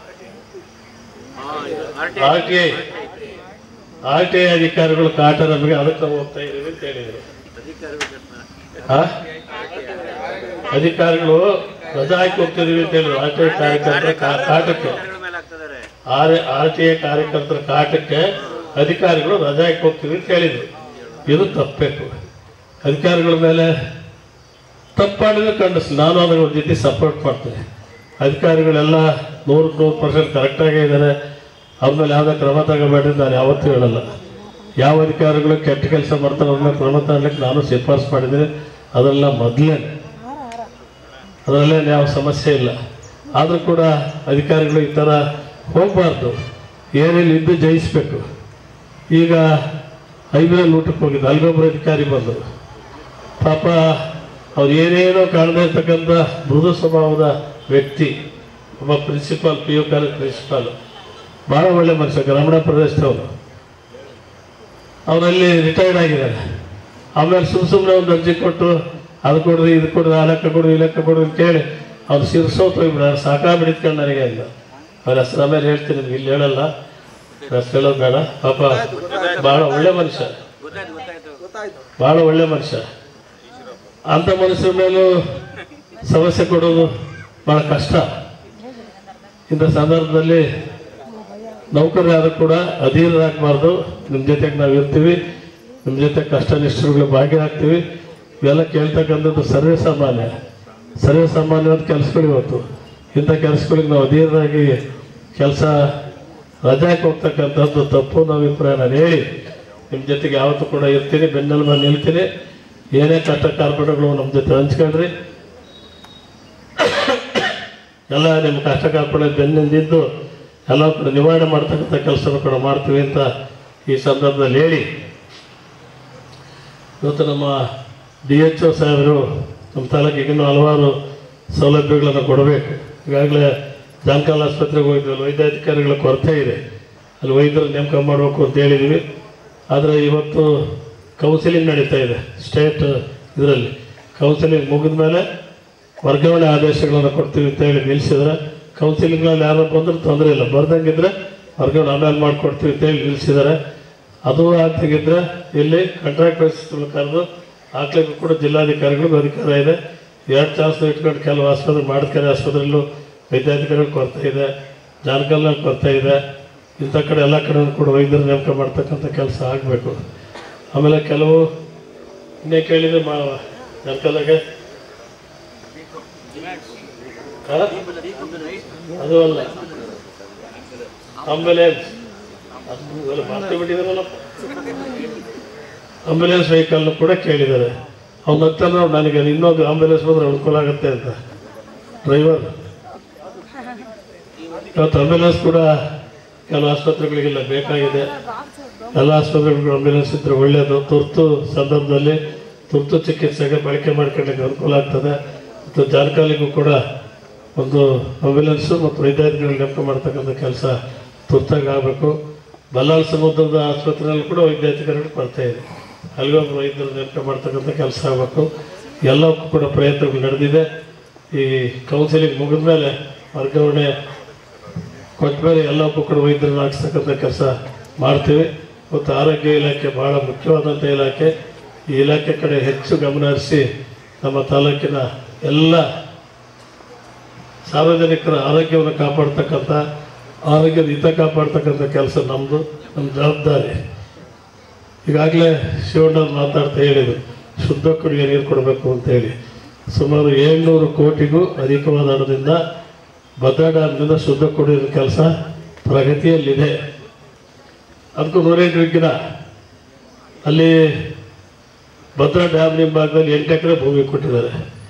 R T I R T I ಅಧಿಕಾರಿಗಳು ಕಾಟ ನಮಗೆ ಅದಕ್ಕೆ ನಾವು ಹೋಗ್ತಾ ಇದ್ದೀವಿ ಅಂತ ಹೇಳಿದರು ಆ? ಅಧಿಕಾರಿಗಳು ರಜಾ ಹಾಕಿ ಹೋಗ್ತಿದೀವಿ ಅಂತ ಹೇಳಿದ್ರು ಆರ್ ಟಿ ಐ ಕಾರ್ಯಕರ್ತರ ಕಾ- ಕಾಟಕ್ಕೆ ಆರ್ ಆರ್ ಟಿ ಐ ಕಾರ್ಯಕರ್ತರ ಕಾಟಕ್ಕೆ ಅಧಿಕಾರಿಗಳು ರಜಾ ಹಾಕಿ ಹೋಗ್ತೀವಿ ಅಂತ ಹೇಳಿದ್ರು ಇದು ತಪ್ಪಬೇಕು ಅಧಿಕಾರಿಗಳ ಮೇಲೆ ತಪ್ಪಾಡಿದ್ರೆ ಖಂಡಿಸ್ ನಾನು ಅದರ ಜೊತೆ ಸಪೋರ್ಟ್ ಮಾಡ್ತೀನಿ ಅಧಿಕಾರಿಗಳೆಲ್ಲ ನೂರಕ್ಕೆ ನೂರು ಪರ್ಸೆಂಟ್ ಕರೆಕ್ಟಾಗೇ ಇದ್ದಾರೆ ಅವ್ರ ಮೇಲೆ ಯಾವುದೇ ಕ್ರಮ ತಗೋಬೇಡ್ರಿ ನಾನು ಯಾವತ್ತೂ ಹೇಳಲ್ಲ ಯಾವ ಅಧಿಕಾರಿಗಳು ಕೆಟ್ಟ ಕೆಲಸ ಮಾಡ್ತಾರೆ ಅವ್ರ ಮೇಲೆ ಕ್ರಮ ತಗೊಳ್ಲಿಕ್ಕೆ ನಾನು ಶಿಫಾರಸು ಮಾಡಿದ್ದೀನಿ ಅದೆಲ್ಲ ಮೊದಲೇ ಅದರಲ್ಲೇನು ಯಾವ ಸಮಸ್ಯೆ ಇಲ್ಲ ಆದರೂ ಕೂಡ ಅಧಿಕಾರಿಗಳು ಈ ಥರ ಹೋಗಬಾರ್ದು ಏನೇನು ಇದ್ದು ಜಯಿಸಬೇಕು ಈಗ ಹೈವೇ ಊಟಕ್ಕೆ ಹೋಗಿದ್ದು ಅಲ್ಲಿಗೊಬ್ಬರು ಅಧಿಕಾರಿ ಬಂದರು ಪಾಪ ಅವ್ರು ಏನೇನೋ ಕಾಣದೇ ಇರ್ತಕ್ಕಂಥ ಮೃದು ಸ್ವಭಾವದ ವ್ಯಕ್ತಿ ಒಬ್ಬ principal P U college principal ಭಾಳ ಒಳ್ಳೆ ಮನುಷ್ಯ ಗ್ರಾಮೀಣ ಪ್ರದೇಶದವರು ಅವರಲ್ಲಿ ರಿಟೈರ್ಡ್ ಆಗಿದ್ದಾರೆ ಆಮೇಲೆ ಸುಮ್ಮ ಸುಮ್ಮನೆ ಒಂದು ಅರ್ಜಿ ಕೊಟ್ಟು ಅದು ಕೊಡ್ರಿ ಇದು ಕೊಡ್ರಿ ಆ ಲೆಕ್ಕ ಕೊಡ್ರಿ ಈ ಲೆಕ್ಕ ಕೊಡ್ರಿ ಅಂತ ಕೇಳಿ ಅವ್ರು ಸಿರ್ಸೋತ್ ಹೋಗ್ಬಿಡ ಸಾಕಾಗ್ಬಿಡಿದ್ಕೊಂಡು ನನಗೆ ಅಂತ ಅವ್ರ ಹೆಸರು ಆಮೇಲೆ ಹೇಳ್ತೀನಿ ನಿಮ್ಗೆ ಇಲ್ಲಿ ಹೇಳಲ್ಲ ಹೆಸರು ಹೇಳೋದು ಬೇಡ ಪಾಪ ಭಾಳ ಒಳ್ಳೆ ಮನುಷ್ಯ ಭಾಳ ಒಳ್ಳೆ ಮನುಷ್ಯ ಅಂಥ ಮನುಷ್ಯರ ಮೇಲೂ ಸಮಸ್ಯೆ ಕೊಡೋದು ಭಾಳ ಕಷ್ಟ ಇಂಥ ಸಂದರ್ಭದಲ್ಲಿ ನೌಕರರು ಯಾರು ಕೂಡ ಅಧೀರರಾಗಬಾರ್ದು ನಿಮ್ಮ ಜೊತೆಗೆ ನಾವು ಇರ್ತೀವಿ ನಿಮ್ಮ ಜೊತೆ ಕಷ್ಟ ನಿಷ್ಠರುಗಳು ಭಾಗಿಯಾಗ್ತೀವಿ ಇವೆಲ್ಲ ಕೇಳ್ತಕ್ಕಂಥದ್ದು ಸರ್ವೇ ಸಾಮಾನ್ಯ ಸರ್ವೇ ಸಾಮಾನ್ಯವಾದ ಕೆಲಸಗಳು ಇವತ್ತು ಇಂಥ ಕೆಲಸಗಳಿಗೆ ನಾವು ಅಧೀರರಾಗಿ ಕೆಲಸ ರಜಾಕ್ಕೆ ಹೋಗ್ತಕ್ಕಂಥದ್ದು ತಪ್ಪು ನಾವು ಅಭಿಪ್ರಾಯ ನಾನು ಹೇಳಿ ನಿಮ್ಮ ಜೊತೆಗೆ ಯಾವತ್ತೂ ಕೂಡ ಇರ್ತೀನಿ ಬೆನ್ನೆಲು ಮೇಲೆ ನಿಲ್ತೀನಿ ಏನೇ ಕಷ್ಟ ಕಾರ್ಪಣ್ಯಗಳು ನಮ್ಮ ಜೊತೆ ಹಂಚ್ಕೊಳ್ರಿ ಎಲ್ಲ ನಿಮ್ಮ ಕಷ್ಟ ಕಾರ್ಪಣ್ಯ ಬೆನ್ನಿಂದಿದ್ದು ಎಲ್ಲ ಕೂಡ ನಿವಾರಣೆ ಮಾಡ್ತಕ್ಕಂಥ ಕೆಲಸನೂ ಕೂಡ ಮಾಡ್ತೀವಿ ಅಂತ ಈ ಸಂದರ್ಭದಲ್ಲಿ ಹೇಳಿ ಇವತ್ತು ನಮ್ಮ ಡಿ ಎಚ್ ಒ ಸಾಹೇಬರು ನಮ್ಮ ತಾಲೂಕಿಗೆ ಇನ್ನೂ ಹಲವಾರು ಸೌಲಭ್ಯಗಳನ್ನು ಕೊಡಬೇಕು ಈಗಾಗಲೇ ಜಾನ್ಕಾಲ್ ಆಸ್ಪತ್ರೆಗೆ ಹೋಗಿದ್ವಿ ಅಲ್ಲಿ ವೈದ್ಯಾಧಿಕಾರಿಗಳ ಕೊರತೆ ಇದೆ ಅಲ್ಲಿ ವೈದ್ಯರು ನೇಮಕ ಮಾಡಬೇಕು ಅಂತ ಹೇಳಿದ್ದೀವಿ ಆದರೆ ಇವತ್ತು ಕೌನ್ಸಿಲಿಂಗ್ ನಡೀತಾ ಇದೆ ಸ್ಟೇಟ್ ಇದರಲ್ಲಿ ಕೌನ್ಸಿಲಿಂಗ್ ಮುಗಿದ ಮೇಲೆ ವರ್ಗಾವಣೆ ಆದೇಶಗಳನ್ನು ಕೊಡ್ತೀವಿ ಅಂತ ಹೇಳಿ ನಿಲ್ಲಿಸಿದ್ರೆ ಕೌನ್ಸಿಲಿಂಗ್ನಲ್ಲಿ ಯಾರು ಬಂದರೂ ತೊಂದರೆ ಇಲ್ಲ ಬರ್ದಂಗಿದ್ರೆ ವರ್ಗಾವಣೆ ಆಮೇಲೆ ಮಾಡಿಕೊಡ್ತೀವಿ ಅಂತ ಹೇಳಿ ನಿಲ್ಲಿಸಿದ್ದಾರೆ ಅದು ಆಗ್ತಿಗಿದ್ರೆ ಇಲ್ಲಿ ಕಾಂಟ್ರಾಕ್ಟ್ ಬೇಸಿಸ್ ಕರೆದು ಹಾಕ್ಲಿಕ್ಕೂ ಕೂಡ ಜಿಲ್ಲಾಧಿಕಾರಿಗಳಿಗೂ ಅಧಿಕಾರ ಇದೆ ಎರಡು ಚಾನ್ಸ್ ಇಟ್ಕೊಂಡು ಕೆಲವು ಆಸ್ಪತ್ರೆ ಮಾಡಿಕೆರೆ ಆಸ್ಪತ್ರೆಯಲ್ಲೂ ವೈದ್ಯಾಧಿಕಾರಿಗಳು ಕೊರತೆ ಇದೆ ಜಾನಕಲ್ನಲ್ಲಿ ಕೊರತೆ ಇದೆ ಇಂಥ ಕಡೆ ಎಲ್ಲ ಕಡೆ ಕೂಡ ವೈದ್ಯರು ನೇಮಕ ಮಾಡ್ತಕ್ಕಂಥ ಕೆಲಸ ಆಗಬೇಕು ಆಮೇಲೆ ಕೆಲವು ಇನ್ನೇ ಕೇಳಿದೆ ಮಾ ಜಾನಕಲ್ಲಾಗೆ ಹಾ? ಅದು ಅಲ್ಲ ಆಂಬುಲೆನ್ಸ್ ಅದು ಮರ್ತು ಬಿಟ್ಟಿದಾರಲ್ಲಪ್ಪ ಆಂಬುಲೆನ್ಸ್ ವೆಹಿಕಲ್ನು ಕೂಡ ಕೇಳಿದ್ದಾರೆ ಅವ್ನು ನಗ್ತಾನೆ ಅವ್ರು ನನಗೆ ಇನ್ನೊಂದು ಆಂಬುಲೆನ್ಸ್ ಬಂದ್ರೆ ಅನುಕೂಲ ಆಗುತ್ತೆ ಅಂತ ಡ್ರೈವರ್ ಇವತ್ತು ಆಂಬುಲೆನ್ಸ್ ಕೂಡ ಕೆಲವು ಆಸ್ಪತ್ರೆಗಳಿಗೆಲ್ಲ ಬೇಕಾಗಿದೆ ಎಲ್ಲ ಆಸ್ಪತ್ರೆಗಳಿಗೂ ಆಂಬುಲೆನ್ಸ್ ಇದ್ರೆ ಒಳ್ಳೆಯದು ತುರ್ತು ಸಂದರ್ಭದಲ್ಲಿ ತುರ್ತು ಚಿಕಿತ್ಸೆಗೆ ಬಳಕೆ ಮಾಡ್ಕೊಳ್ಳಿಕ್ಕೆ ಅನುಕೂಲ ಆಗ್ತದೆ ಮತ್ತು ಜಾರ್ಕಾಲಿಗೂ ಕೂಡ ಒಂದು ಆಂಬ್ಯುಲೆನ್ಸು ಮತ್ತು ವೈದ್ಯಾಧಿಕಾರಿಗಳು ನೇಮಕ ಮಾಡ್ತಕ್ಕಂಥ ಕೆಲಸ ತುರ್ತಾಗಿ ಆಗಬೇಕು ಬಲ್ಲಾಳ್ ಸಮುದ್ರದ ಆಸ್ಪತ್ರೆಯಲ್ಲಿ ಕೂಡ ವೈದ್ಯಾಧಿಕಾರಿಗಳು ಕೊರತೆ ಇದೆ ಅಲ್ಲಿಗೂ ಒಬ್ಬರು ವೈದ್ಯರು ನೇಮಕ ಮಾಡ್ತಕ್ಕಂಥ ಕೆಲಸ ಆಗಬೇಕು ಎಲ್ಲಕ್ಕೂ ಕೂಡ ಪ್ರಯತ್ನಗಳು ನಡೆದಿದೆ ಈ ಕೌನ್ಸಿಲಿಂಗ್ ಮುಗಿದ ಮೇಲೆ ವರ್ಗಾವಣೆ ಕೊಟ್ಟ ಮೇಲೆ ಎಲ್ಲಕ್ಕೂ ಕೂಡ ವೈದ್ಯರನ್ನ ಹಾಕ್ಸ್ತಕ್ಕಂಥ ಕೆಲಸ ಮಾಡ್ತೀವಿ ಮತ್ತು ಆರೋಗ್ಯ ಇಲಾಖೆ ಬಹಳ ಮುಖ್ಯವಾದಂಥ ಇಲಾಖೆ ಈ ಇಲಾಖೆ ಕಡೆ ಹೆಚ್ಚು ಗಮನ ಹರಿಸಿ ನಮ್ಮ ತಾಲೂಕಿನ ಎಲ್ಲ ಸಾರ್ವಜನಿಕರ ಆರೋಗ್ಯವನ್ನು ಕಾಪಾಡ್ತಕ್ಕಂಥ ಆರೋಗ್ಯದ ಹಿತ ಕಾಪಾಡ್ತಕ್ಕಂಥ ಕೆಲಸ ನಮ್ಮದು ನಮ್ಮ ಜವಾಬ್ದಾರಿ ಈಗಾಗಲೇ ಶಿವಣ್ಣ ಮಾತಾಡ್ತಾ ಹೇಳಿದರು ಶುದ್ಧ ಕುಡಿಯುವ ನೀರು ಕೊಡಬೇಕು ಅಂತೇಳಿ ಸುಮಾರು ಏಳ್ನೂರು ಕೋಟಿಗೂ ಅಧಿಕವಾದ ಹಣದಿಂದ ಭದ್ರಾ ಡ್ಯಾಮ್ನಿಂದ ಶುದ್ಧ ಕುಡಿಯುವ ಕೆಲಸ ಪ್ರಗತಿಯಲ್ಲಿದೆ ಅದಕ್ಕೂ ನೂರೆಂಟು ವಿಗ್ನ ಅಲ್ಲಿ ಭದ್ರಾ ಡ್ಯಾಮ್ ಭಾಗದಲ್ಲಿ ಎಂಟು ಎಕರೆ ಭೂಮಿ ಕೊಟ್ಟಿದ್ದಾರೆ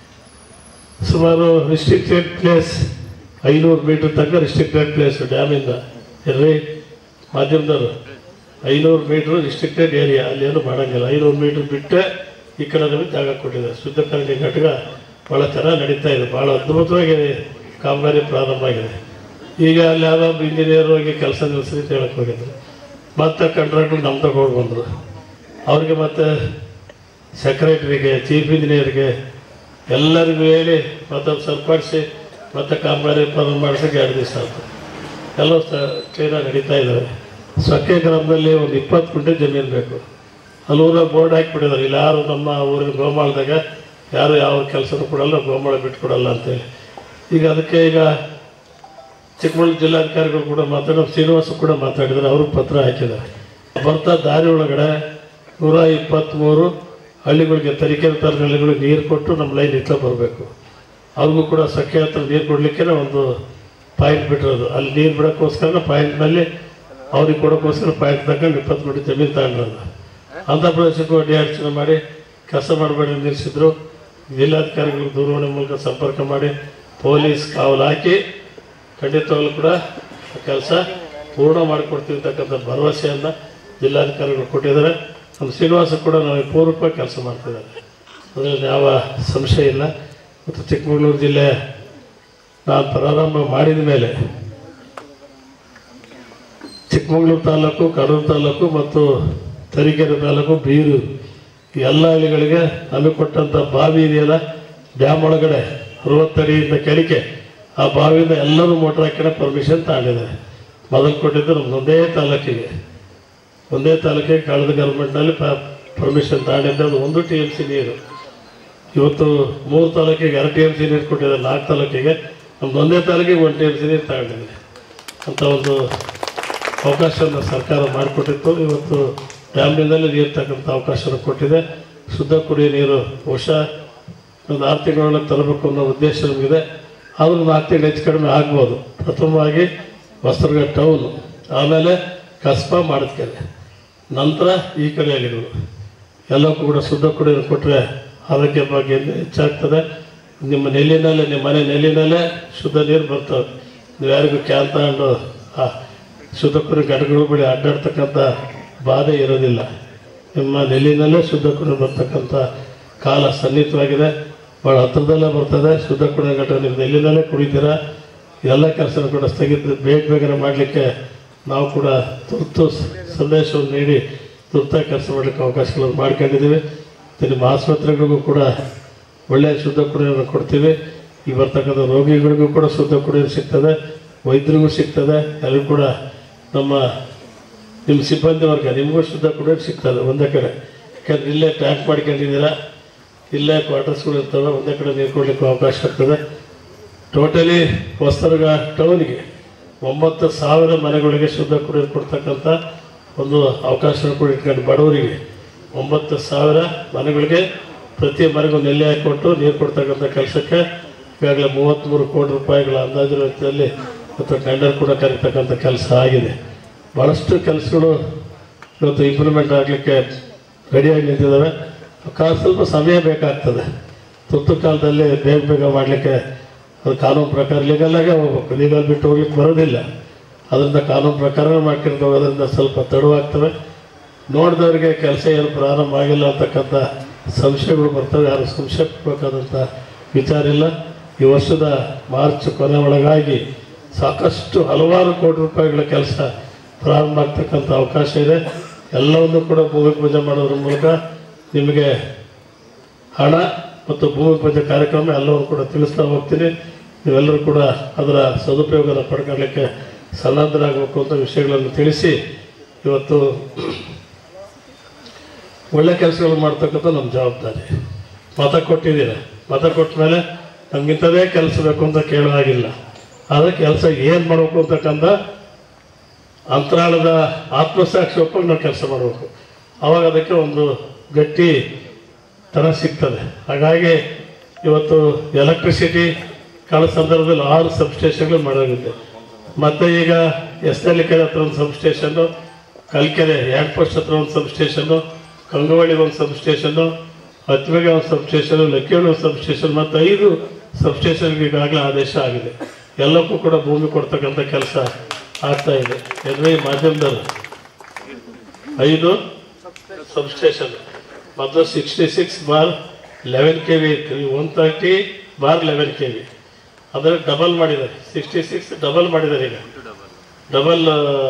ಸುಮಾರು ರಿಸ್ಟ್ರಿಕ್ಟೆಡ್ ಪ್ಲೇಸ್ ಐನೂರು ಮೀಟರ್ ತನಕ ರಿಸ್ಟ್ರಿಕ್ಟೆಡ್ ಪ್ಲೇಸ್ ಡ್ಯಾಮಿಂದ ಎಲ್ರಿ ಮಾಧ್ಯಮದವರು ಐನೂರು ಮೀಟ್ರ್ ರಿಸ್ಟ್ರಿಕ್ಟೆಡ್ ಏರಿಯಾ ಅಲ್ಲಿ ಏನು ಮಾಡೋಂಗಿಲ್ಲ ಐನೂರು ಮೀಟ್ರ್ ಬಿಟ್ಟೆ ಈ ಕಡೆ ನಮಗೆ ಜಾಗ ಕೊಟ್ಟಿದ್ದಾರೆ ಶುದ್ಧಕರಣಿ ಘಟಕ ಭಾಳ ಚೆನ್ನಾಗಿ ನಡೀತಾ ಇದೆ ಭಾಳ ಅದ್ಭುತವಾಗಿ ಕಾಮಗಾರಿ ಪ್ರಾರಂಭ ಆಗಿದೆ ಈಗ ಅಲ್ಲಿ ಯಾವುದೋ ಒಬ್ಬ ಇಂಜಿನಿಯರ್ ಹೋಗಿ ಕೆಲಸ ನಿಲ್ಲಿಸಿ ಅಂತ ಹೇಳಕ್ಕೆ ಹೋಗಿದ್ರು ಮತ್ತೆ ಕಾಂಟ್ರಾಕ್ಟ್ರು ನಮ್ಮ ತಗೊಂಡು ಬಂದರು ಅವ್ರಿಗೆ ಮತ್ತೆ ಸೆಕ್ರೆಟ್ರಿಗೆ ಚೀಫ್ ಇಂಜಿನಿಯರ್ಗೆ ಎಲ್ಲರಿಗೂ ಹೇಳಿ ಮತ್ತೆ ಸರಿಪಡಿಸಿ ಮತ್ತೆ ಕಾಮಗಾರಿ ಪ್ರಾರಂಭ ಮಾಡಿಸೋಕೆ ಎರಡು ದಿವಸ ಆಯ್ತು ಎಲ್ಲ ಚೈನಾ ನಡೀತಾ ಇದ್ದಾವೆ ಸೊಕ್ಕೆ ಗ್ರಾಮದಲ್ಲಿ ಒಂದು ಇಪ್ಪತ್ತು ಗುಂಟೆ ಜಮೀನು ಬೇಕು ಅಲ್ಲಿ ಊರಾಗ ಬೋರ್ಡ್ ಹಾಕಿಬಿಟ್ಟಿದ್ದಾರೆ ಇಲ್ಲಿ ಯಾರು ನಮ್ಮ ಊರಿನ ಗೋಮಾಳದಾಗ ಯಾರು ಯಾವ ಕೆಲಸನೂ ಕೊಡಲ್ಲ ಗೋಮಾಳ ಬಿಟ್ಕೊಡಲ್ಲ ಅಂತೇಳಿ ಈಗ ಅದಕ್ಕೆ ಈಗ ಚಿಕ್ಕಮಗಳೂರು ಜಿಲ್ಲಾಧಿಕಾರಿಗಳು ಕೂಡ ಮಾತಾಡಿ ನಮ್ಮ ಶ್ರೀನಿವಾಸ ಕೂಡ ಮಾತಾಡಿದ್ದಾರೆ ಅವರು ಪತ್ರ ಹಾಕಿದ್ದಾರೆ ಬರ್ತಾ ದಾರಿ ಒಳಗಡೆ ನೂರ ಇಪ್ಪತ್ತ್ಮೂರು ಹಳ್ಳಿಗಳಿಗೆ ತರೀಕೆರೆ ಥರದ ಹಳ್ಳಿಗಳಿಗೆ ನೀರು ಕೊಟ್ಟು ನಮ್ಮ ಲೈನ್ ಇತ್ತ ಬರಬೇಕು ಅವ್ರಿಗೂ ಕೂಡ ಸಖೆ ಹತ್ರ ನೀರು ಕೊಡಲಿಕ್ಕೆ ಒಂದು ಪಾಯಿಂಟ್ ಬಿಟ್ಟಿರೋದು ಅಲ್ಲಿ ನೀರು ಬಿಡೋಕ್ಕೋಸ್ಕರ ಪಾಯಿಂಟ್ನಲ್ಲಿ ಅವ್ರಿಗೆ ಕೊಡೋಕ್ಕೋಸ್ಕರ ಪಾಯಿಂಟ್ ತಗೊಂಡು ಇಪ್ಪತ್ತು ಕೋಟಿ ಜಮೀನು ತಗೊಂಡ್ರದು ಆಂಧ್ರ ಪ್ರದೇಶಕ್ಕೂ ಅಡ್ಡಿಯಾರ್ಚನೆ ಮಾಡಿ ಕೆಲಸ ಮಾಡಬೇಡಿ ನಿಲ್ಲಿಸಿದ್ರು ಜಿಲ್ಲಾಧಿಕಾರಿಗಳಿಗೆ ದೂರವಾಣಿ ಮೂಲಕ ಸಂಪರ್ಕ ಮಾಡಿ ಪೊಲೀಸ್ ಕಾವಲು ಹಾಕಿ ಖಂಡಿತವಾಗ್ಲೂ ಕೂಡ ಕೆಲಸ ಪೂರ್ಣ ಮಾಡಿಕೊಡ್ತೀವಿ ಅಂತಕ್ಕಂಥ ಭರವಸೆಯನ್ನು ಜಿಲ್ಲಾಧಿಕಾರಿಗಳು ಕೊಟ್ಟಿದ್ದಾರೆ ನಮ್ಮ ಶ್ರೀನಿವಾಸ ಕೂಡ ನಾವು ಪೂರ್ವಕವಾಗಿ ಕೆಲಸ ಮಾಡ್ತಿದ್ದಾರೆ ಅದರಲ್ಲಿ ಯಾವ ಸಂಶಯ ಇಲ್ಲ ಮತ್ತು ಚಿಕ್ಕಮಗಳೂರು ಜಿಲ್ಲೆ ನಾನು ಪ್ರಾರಂಭ ಮಾಡಿದ ಮೇಲೆ ಚಿಕ್ಕಮಗಳೂರು ತಾಲೂಕು ಕಡೂರು ತಾಲೂಕು ಮತ್ತು ತರೀಕೆರೆ ತಾಲೂಕು ಬೀರು ಈ ಎಲ್ಲ ಹಳ್ಳಿಗಳಿಗೆ ನಮಗೆ ಕೊಟ್ಟಂಥ ಬಾವಿ ಇದೆಯಲ್ಲ ಡ್ಯಾಮ್ ಒಳಗಡೆ ಅರವತ್ತಡಿಯಿಂದ ಕೆಳಗೆ ಆ ಬಾವಿಯಿಂದ ಎಲ್ಲರೂ ಮೋಟ್ರ್ ಹಾಕಿನ ಪರ್ಮಿಷನ್ ತಗೊಂಡಿದ್ದಾರೆ ಮೊದಲು ಕೊಟ್ಟಿದ್ದು ನಮ್ದು ಒಂದೇ ತಾಲೂಕಿಗೆ ಒಂದೇ ತಾಲೂಕಿಗೆ ಕಳೆದ ಗೌರ್ಮೆಂಟ್ನಲ್ಲಿ ಪರ್ಮಿಷನ್ ತಗೊಂಡಿದ್ದೆ ಅದು ಒಂದು ಟಿ ಎಮ್ ಸಿ ನೀರು ಇವತ್ತು ಮೂರು ತಾಲೂಕಿಗೆ ಎರಡು ಟಿ ಎಮ್ ಸಿ ನೀರು ಕೊಟ್ಟಿದ್ದಾರೆ ನಾಲ್ಕು ತಾಲೂಕಿಗೆ ನಮ್ದು ಒಂದೇ ತಾಲೂಕಿಗೆ ಒಂದು ಟಿ ಎಮ್ ಸಿ ನೀರು ತಗೊಂಡಿದೆ ಅಂತ ಒಂದು ಅವಕಾಶವನ್ನು ಸರ್ಕಾರ ಮಾಡಿಕೊಟ್ಟಿತ್ತು ಇವತ್ತು ಡ್ಯಾಮ್ನಿಂದಲೇ ನೀರು ತಕ್ಕಂಥ ಅವಕಾಶವನ್ನು ಕೊಟ್ಟಿದೆ ಶುದ್ಧ ಕುಡಿಯೋ ನೀರು ಬಹುಶಃ ಒಂದು ಆರು ತಿಂಗಳೊಳಗೆ ತರಬೇಕು ಅನ್ನೋ ಉದ್ದೇಶ ನಮಗಿದೆ ಆದರೂ ನಾಲ್ಕು ತಿಂಗಳು ಹೆಚ್ಚು ಕಡಿಮೆ ಆಗ್ಬೋದು ಪ್ರಥಮವಾಗಿ ಹೊಸದುರ್ಗ ಟೌನು ಆಮೇಲೆ ಕಸ್ಬಾ ಮಾಡಿದ್ಕೆರೆ ನಂತರ ಈ ಕಡೆ ಹಳ್ಳಿಗಳು ಎಲ್ಲಕ್ಕೂ ಕೂಡ ಶುದ್ಧ ಕುಡಿಯೋ ನೀರು ಕೊಟ್ಟರೆ ಆರೋಗ್ಯ ಬಗ್ಗೆ ಹೆಚ್ಚಾಗ್ತದೆ ನಿಮ್ಮ ನೆಲ್ಲಿನಲ್ಲೇ ನಿಮ್ಮ ಮನೆ ನೆಲ್ಲಿನಲ್ಲೇ ಶುದ್ಧ ನೀರು ಬರ್ತವೆ ನೀವು ಯಾರಿಗೂ ಕ್ಯಾನ್ ತಗೊಂಡು ಆ ಶುದ್ಧ ಕುರಿ ಘಟಕಗಳು ಬಳಿ ಅಡ್ಡಾಡ್ತಕ್ಕಂಥ ಬಾಧೆ ಇರೋದಿಲ್ಲ ನಿಮ್ಮ ನೆಲ್ಲಿನಲ್ಲೇ ಶುದ್ಧ ಕುಡಿ ಬರ್ತಕ್ಕಂಥ ಕಾಲ ಸನ್ನಿಹಿತವಾಗಿದೆ ಭಾಳ ಹತ್ರದಲ್ಲೇ ಬರ್ತದೆ ಶುದ್ಧ ಕುಡಿಯೋ ಘಟಕ ನೀವು ನೆಲ್ಲಿನಲ್ಲೇ ಕುಡಿತೀರಾ ಎಲ್ಲ ಕೆಲಸನೂ ಕೂಡ ಸ್ಥಗಿತ ಬೇಗ ಬೇಗನೆ ಮಾಡಲಿಕ್ಕೆ ನಾವು ಕೂಡ ತುರ್ತು ಸ- ಸಂದೇಶವನ್ನು ನೀಡಿ ತುರ್ತಾಗಿ ಕೆಲಸ ಮಾಡಲಿಕ್ಕೆ ಅವಕಾಶಗಳನ್ನು ಮಾಡ್ಕೊಂಡಿದ್ದೀವಿ ಮತ್ತು ನಿಮ್ಮ ಆಸ್ಪತ್ರೆಗಳಿಗೂ ಕೂಡ ಒಳ್ಳೆಯ ಶುದ್ಧ ಕುಡಿಯೋನ್ನು ಕೊಡ್ತೀವಿ ಈಗ ಬರ್ತಕ್ಕಂಥ ರೋಗಿಗಳಿಗೂ ಕೂಡ ಶುದ್ಧ ಕುಡಿಯೋದು ಸಿಗ್ತದೆ ವೈದ್ಯರಿಗೂ ಸಿಗ್ತದೆ ಎಲ್ಲರಿಗೂ ಕೂಡ ನಮ್ಮ ನಿಮ್ಮ ಸಿಬ್ಬಂದಿ ವರ್ಗ ನಿಮಗೂ ಶುದ್ಧ ಕುಡಿಯೋದು ಸಿಗ್ತದೆ ಒಂದೇ ಕಡೆ ಯಾಕಂದ್ರೆ ಇಲ್ಲೇ ಟ್ಯಾಂಕ್ ಮಾಡ್ಕೊಂಡಿದ್ದೀರಾ ಇಲ್ಲೇ ಕ್ವಾರ್ಟರ್ಸ್ಗಳು ಇರ್ತವೆ ಒಂದೇ ಕಡೆ ನೀರು ಕೊಡ್ಲಿಕ್ಕೆ ಅವಕಾಶ ಆಗ್ತದೆ ಟೋಟಲಿ ಹೊಸದುರ್ಗ ಟೌನ್ಗೆ ಒಂಬತ್ತು ಸಾವಿರ ಮನೆಗಳಿಗೆ ಶುದ್ಧ ಕುಡಿಯೋದು ಕೊಡ್ತಕ್ಕಂಥ ಒಂದು ಅವಕಾಶ ಕೂಡ ಇಟ್ಕೊಂಡು ಬಡವರಿಗೆ ಒಂಬತ್ತು ಸಾವಿರ ಮನೆಗಳಿಗೆ ಪ್ರತಿ ಮನೆಗೂ ನೆಲೆ ಹಾಕಿಕೊಟ್ಟು ನೀರು ಕೊಡ್ತಕ್ಕಂಥ ಕೆಲಸಕ್ಕೆ ಈಗಾಗಲೇ ಮೂವತ್ತ್ಮೂರು ಕೋಟಿ ರೂಪಾಯಿಗಳ ಅಂದಾಜಿನ ವೆಚ್ಚದಲ್ಲಿ ಮತ್ತು ಟೆಂಡರ್ ಕೂಡ ಕರೀತಕ್ಕಂಥ ಕೆಲಸ ಆಗಿದೆ ಭಾಳಷ್ಟು ಕೆಲಸಗಳು ಇವತ್ತು ಇಂಪ್ಲಿಮೆಂಟ್ ಆಗಲಿಕ್ಕೆ ರೆಡಿಯಾಗಿ ನಿಂತಿದ್ದಾವೆ ಕಾ ಸ್ವಲ್ಪ ಸಮಯ ಬೇಕಾಗ್ತದೆ ತುರ್ತು ಕಾಲದಲ್ಲಿ ಬೇಗ ಬೇಗ ಮಾಡಲಿಕ್ಕೆ ಅದು ಕಾನೂನು ಪ್ರಕಾರ ಲೀಗಲ್ಲಾಗೆ ಹೋಗ್ಬೇಕು ಲೀಗಲ್ ಬಿಟ್ಟು ಹೋಗ್ಲಿಕ್ಕೆ ಬರೋದಿಲ್ಲ ಅದರಿಂದ ಕಾನೂನು ಪ್ರಕಾರ ಮಾಡ್ಕೊಂಡು ಹೋಗೋದ್ರಿಂದ ಸ್ವಲ್ಪ ತಡವಾಗ್ತವೆ ನೋಡಿದವರಿಗೆ ಕೆಲಸ ಏನು ಪ್ರಾರಂಭ ಆಗಿಲ್ಲ ಅಂತಕ್ಕಂಥ ಸಂಶಯಗಳು ಬರ್ತವೆ ಯಾರು ಸಂಶಯ ಪಡಬೇಕಾದಂಥ ವಿಚಾರ ಇಲ್ಲ ಈ ವರ್ಷದ ಮಾರ್ಚ್ ಕೊನೆ ಒಳಗಾಗಿ ಸಾಕಷ್ಟು ಹಲವಾರು ಕೋಟಿ ರೂಪಾಯಿಗಳ ಕೆಲಸ ಪ್ರಾರಂಭ ಆಗ್ತಕ್ಕಂಥ ಅವಕಾಶ ಇದೆ ಎಲ್ಲವನ್ನು ಕೂಡ ಭೂಮಿ ಪೂಜೆ ಮಾಡೋದ್ರ ಮೂಲಕ ನಿಮಗೆ ಹಣ ಮತ್ತು ಭೂಮಿ ಪೂಜೆ ಕಾರ್ಯಕ್ರಮ ಎಲ್ಲವೂ ಕೂಡ ತಿಳಿಸ್ತಾ ಹೋಗ್ತೀನಿ ನೀವೆಲ್ಲರೂ ಕೂಡ ಅದರ ಸದುಪಯೋಗನ ಪಡ್ಕೊಳ್ಳಿಕ್ಕೆ ಸನ್ನದ್ಧರಾಗಬೇಕು ಅಂತ ವಿಷಯಗಳನ್ನು ತಿಳಿಸಿ ಇವತ್ತು ಒಳ್ಳೆ ಕೆಲಸಗಳು ಮಾಡ್ತಕ್ಕಂಥ ನಮ್ಮ ಜವಾಬ್ದಾರಿ ಮತ ಕೊಟ್ಟಿದ್ದೀರ ಮತ ಕೊಟ್ಟ ಮೇಲೆ ನಮ್ಗಿಂಥದೇ ಕೆಲಸ ಬೇಕು ಅಂತ ಕೇಳೋ ಹಾಗಿಲ್ಲ ಆದರೆ ಕೆಲಸ ಏನು ಮಾಡಬೇಕು ಅಂತಕ್ಕಂಥ ಅಂತರಾಳದ ಆತ್ಮಸಾಕ್ಷಿ ಒಪ್ಪಾಗ ನಾವು ಕೆಲಸ ಮಾಡಬೇಕು ಆವಾಗ ಅದಕ್ಕೆ ಒಂದು ಗಟ್ಟಿ ತನ ಸಿಗ್ತದೆ ಹಾಗಾಗಿ ಇವತ್ತು ಎಲೆಕ್ಟ್ರಿಸಿಟಿ ಕಾಲ ಸಂದರ್ಭದಲ್ಲಿ ಆರು ಸಬ್ಸ್ಟೇಷನ್ಗಳು ಮಾಡಾಗಿದೆ ಮತ್ತು ಈಗ ಎಸ್ನಳ್ಳಿ ಕೆರೆ ಹತ್ರ ಒಂದು ಸಬ್ಸ್ಟೇಷನ್ನು ಕಲ್ಕೆರೆ ಎರಡು ಪೋಸ್ಟ್ ಹತ್ರ ಒಂದು ಸಬ್ಸ್ಟೇಷನ್ನು ಕಂಗವಳ್ಳಿಗೆ ಒಂದು ಸಬ್ಸ್ಟೇಷನ್ನು ಹತ್ವೆಗೆ ಒಂದು ಸಬ್ಸ್ಟೇಷನು ಲಕ್ಕಿಹಳ್ಳಿ ಒಂದು ಸಬ್ಸ್ಟೇಷನ್ ಮತ್ತು ಐದು ಸಬ್ಸ್ಟೇಷನ್ಗೆ ಈಗಾಗಲೇ ಆದೇಶ ಆಗಿದೆ ಎಲ್ಲಕ್ಕೂ ಕೂಡ ಭೂಮಿ ಕೊಡ್ತಕ್ಕಂಥ ಕೆಲಸ ಆಗ್ತಾ ಇದೆ ಎನ್ರಿ ಮಾಧ್ಯಮದವರು ಐದು ಸಬ್ಸ್ಟೇಷನ್ ಮೊದಲು sixty six bar eleven K V ಇತ್ತು ಈಗ one thirty bar eleven K V ಅದರ ಡಬಲ್ ಮಾಡಿದ್ದಾರೆ ಸಿಕ್ಸ್ಟಿ ಸಿಕ್ಸ್ ಡಬಲ್ ಮಾಡಿದ್ದಾರೆ ಈಗ ಡಬಲ್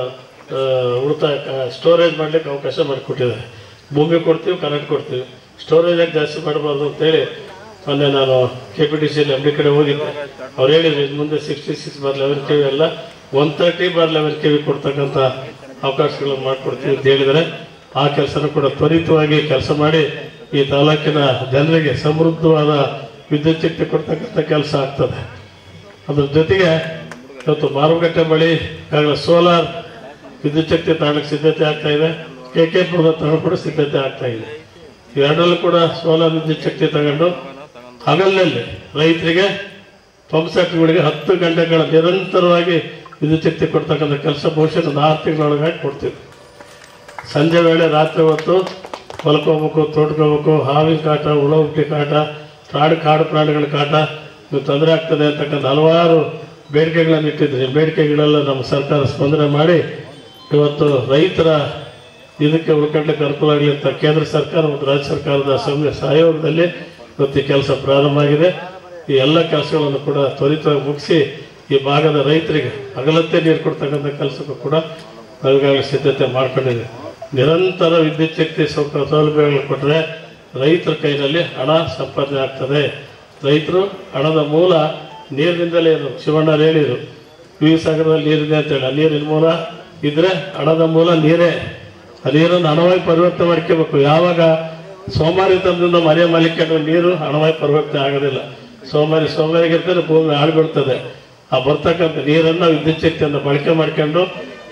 ಉಳಿತಾಯ ಸ್ಟೋರೇಜ್ ಮಾಡಲಿಕ್ಕೆ ಅವಕಾಶ ಮಾಡಿಕೊಟ್ಟಿದ್ದಾರೆ ಭೂಮಿ ಕೊಡ್ತೀವಿ ಕರೆಂಟ್ ಕೊಡ್ತೀವಿ ಸ್ಟೋರೇಜಾಗಿ ಜಾಸ್ತಿ ಮಾಡಬಾರ್ದು ಅಂತೇಳಿ ಮೊನ್ನೆ ನಾನು ಕೆ ಪಿ ಟಿ ಸಿಯಲ್ಲಿ ಅಂಗಡಿ ಕಡೆ ಹೋಗಿದ್ದೆ ಅವ್ರು ಹೇಳಿದ್ರು ಇನ್ನು ಮುಂದೆ sixty six bar eleven K V ಅಲ್ಲ one thirty bar eleven K V ಕೊಡ್ತಕ್ಕಂಥ ಅವಕಾಶಗಳನ್ನು ಮಾಡಿಕೊಡ್ತೀವಿ ಅಂತ ಹೇಳಿದರೆ ಆ ಕೆಲಸನೂ ಕೂಡ ತ್ವರಿತವಾಗಿ ಕೆಲಸ ಮಾಡಿ ಈ ತಾಲೂಕಿನ ಜನರಿಗೆ ಸಮೃದ್ಧವಾದ ವಿದ್ಯುತ್ ಶಕ್ತಿ ಕೊಡ್ತಕ್ಕಂಥ ಕೆಲಸ ಆಗ್ತದೆ ಅದ್ರ ಜೊತೆಗೆ ಇವತ್ತು ಮಾರುಕಟ್ಟೆ ಬಳಿ ಈಗಾಗಲೇ ಸೋಲಾರ್ ವಿದ್ಯುತ್ ಶಕ್ತಿ ತಗೊಳ್ಳಕ್ಕೆ ಸಿದ್ಧತೆ ಆಗ್ತಾ ಇದೆ ಕೆ ಕೆ ಪುರದ ತಗೊಂಡು ಕೂಡ ಸಿದ್ಧತೆ ಆಗ್ತಾ ಇದೆ ಇವೆರಡರಲ್ಲೂ ಕೂಡ ಸೋಲಾರ್ ವಿದ್ಯುತ್ ಶಕ್ತಿ ತಗೊಂಡು ಹಗಲಿನಲ್ಲಿ ರೈತರಿಗೆ ಪಂಪ್ ಸೆಟ್ಗಳಿಗೆ ಹತ್ತು ಗಂಟೆಗಳ ನಿರಂತರವಾಗಿ ವಿದ್ಯುತ್ ಶಕ್ತಿ ಕೊಡ್ತಕ್ಕಂಥ ಕೆಲಸ ಬಹುಶಃ ಒಂದು ಆರು ತಿಂಗಳೊಳಗಾಗಿ ಕೊಡ್ತೀವಿ ಸಂಜೆ ವೇಳೆ ರಾತ್ರಿ ಹೊತ್ತು ಹೊಲಕ್ಕೆ ಹೋಗ್ಬೇಕು ತೋಟಕ್ಕೆ ಹೋಗ್ಬೇಕು ಹಾವಿನ ಕಾಟ ಹುಳ ಹುಟ್ಟಿ ಕಾಟ ಪ್ರಾಣಿ ಕಾಡು ಪ್ರಾಣಿಗಳ ಕಾಟ ಇದು ತೊಂದರೆ ಆಗ್ತದೆ ಅಂತಕ್ಕಂಥ ಹಲವಾರು ಬೇಡಿಕೆಗಳನ್ನು ಇಟ್ಟಿದ್ರಿ ಬೇಡಿಕೆಗಳೆಲ್ಲ ನಮ್ಮ ಸರ್ಕಾರ ಸ್ಪಂದನೆ ಮಾಡಿ ಇವತ್ತು ರೈತರ ಇದಕ್ಕೆ ಉಳ್ಕೊಳ್ಳಿಕ್ಕೆ ಅನುಕೂಲ ಆಗಲಿ ಅಂತ ಕೇಂದ್ರ ಸರ್ಕಾರ ಮತ್ತು ರಾಜ್ಯ ಸರ್ಕಾರದ ಸಂಘ ಸಹಯೋಗದಲ್ಲಿ ಇವತ್ತು ಈ ಕೆಲಸ ಪ್ರಾರಂಭ ಆಗಿದೆ ಈ ಎಲ್ಲ ಕೆಲಸಗಳನ್ನು ಕೂಡ ತ್ವರಿತವಾಗಿ ಮುಗಿಸಿ ಈ ಭಾಗದ ರೈತರಿಗೆ ಹಗಲತ್ತೆ ನೀರು ಕೊಡ್ತಕ್ಕಂಥ ಕೆಲಸಕ್ಕೂ ಕೂಡ ನಾವೀಗಾಗಲೇ ಸಿದ್ಧತೆ ಮಾಡ್ಕೊಂಡಿದೆ ನಿರಂತರ ವಿದ್ಯುತ್ ಶಕ್ತಿ ಸೌಕ ಸೌಲಭ್ಯಗಳು ಕೊಟ್ಟರೆ ರೈತರ ಕೈನಲ್ಲಿ ಹಣ ಸಂಪಾದನೆ ಆಗ್ತದೆ ರೈತರು ಹಣದ ಮೂಲ ನೀರಿನಿಂದಲೇ ಇರು ಶಿವಣ್ಣರು ಹೇಳಿದರು ವಿ ಸಾಗರದಲ್ಲಿ ನೀರಿದೆ ಅಂತೇಳಿ ಆ ನೀರಿನ ಮೂಲ ಇದ್ರೆ ಹಣದ ಮೂಲ ನೀರೇ ಆ ನೀರನ್ನು ಹಣವಾಗಿ ಪರಿವರ್ತನೆ ಮಾಡ್ಕೋಬೇಕು ಯಾವಾಗ ಸೋಮಾರಿತನದಿಂದ ಮನೆ ಮಲಿಕೊಂಡು ನೀರು ಹಣವಾಗಿ ಪರಿವರ್ತನೆ ಆಗೋದಿಲ್ಲ ಸೋಮಾರಿ ಸೋಮಾರಿಗಿರ್ತಾರೆ ಭೂಮಿ ಹಾಳ್ಬಿಡ್ತದೆ ಆ ಬರ್ತಕ್ಕಂಥ ನೀರನ್ನು ವಿದ್ಯುತ್ ಶಕ್ತಿಯನ್ನು ಬಳಕೆ ಮಾಡ್ಕೊಂಡು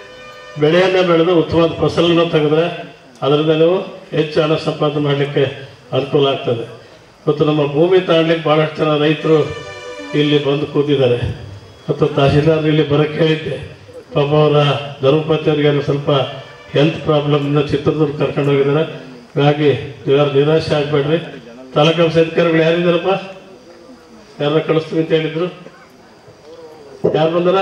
ಬೆಳೆಯನ್ನೇ ಬೆಳೆದು ಉತ್ತಮವಾದ ಫಸಲನ್ನು ತೆಗೆದ್ರೆ ಅದರಿಂದ ನೀವು ಹೆಚ್ಚು ಹಣ ಸಂಪಾದನೆ ಮಾಡಲಿಕ್ಕೆ ಅನುಕೂಲ ಆಗ್ತದೆ ಮತ್ತು ನಮ್ಮ ಭೂಮಿ ತಗೊಳ್ಲಿಕ್ಕೆ ಭಾಳಷ್ಟು ಜನ ರೈತರು ಇಲ್ಲಿ ಬಂದು ಕೂತಿದ್ದಾರೆ ಮತ್ತು ತಹಸೀಲ್ದಾರ್ ಇಲ್ಲಿ ಬರೋಕ್ಕೆ ಹೇಳಿದ್ದೆ ಪಾಪ ಅವರ ಧರ್ಮಪತಿ ಅವರಿಗೆ ಸ್ವಲ್ಪ ಹೆಲ್ತ್ ಪ್ರಾಬ್ಲಮ್ನ ಚಿತ್ರದುರ್ಗ ಕರ್ಕೊಂಡು ಹೋಗಿದ್ದಾರೆ ಹಾಗಾಗಿ ಯಾರು ನಿರಾಶೆ ಆಗಬೇಡ್ರಿ ತಾಲೂಕು ಅಧಿಕಾರಿಗಳು ಯಾರಿದ್ದಾರಪ್ಪ ಯಾರ ಕಳಿಸ್ತೀವಿ ಅಂತ ಹೇಳಿದ್ರು ಯಾರು ಬಂದಾರ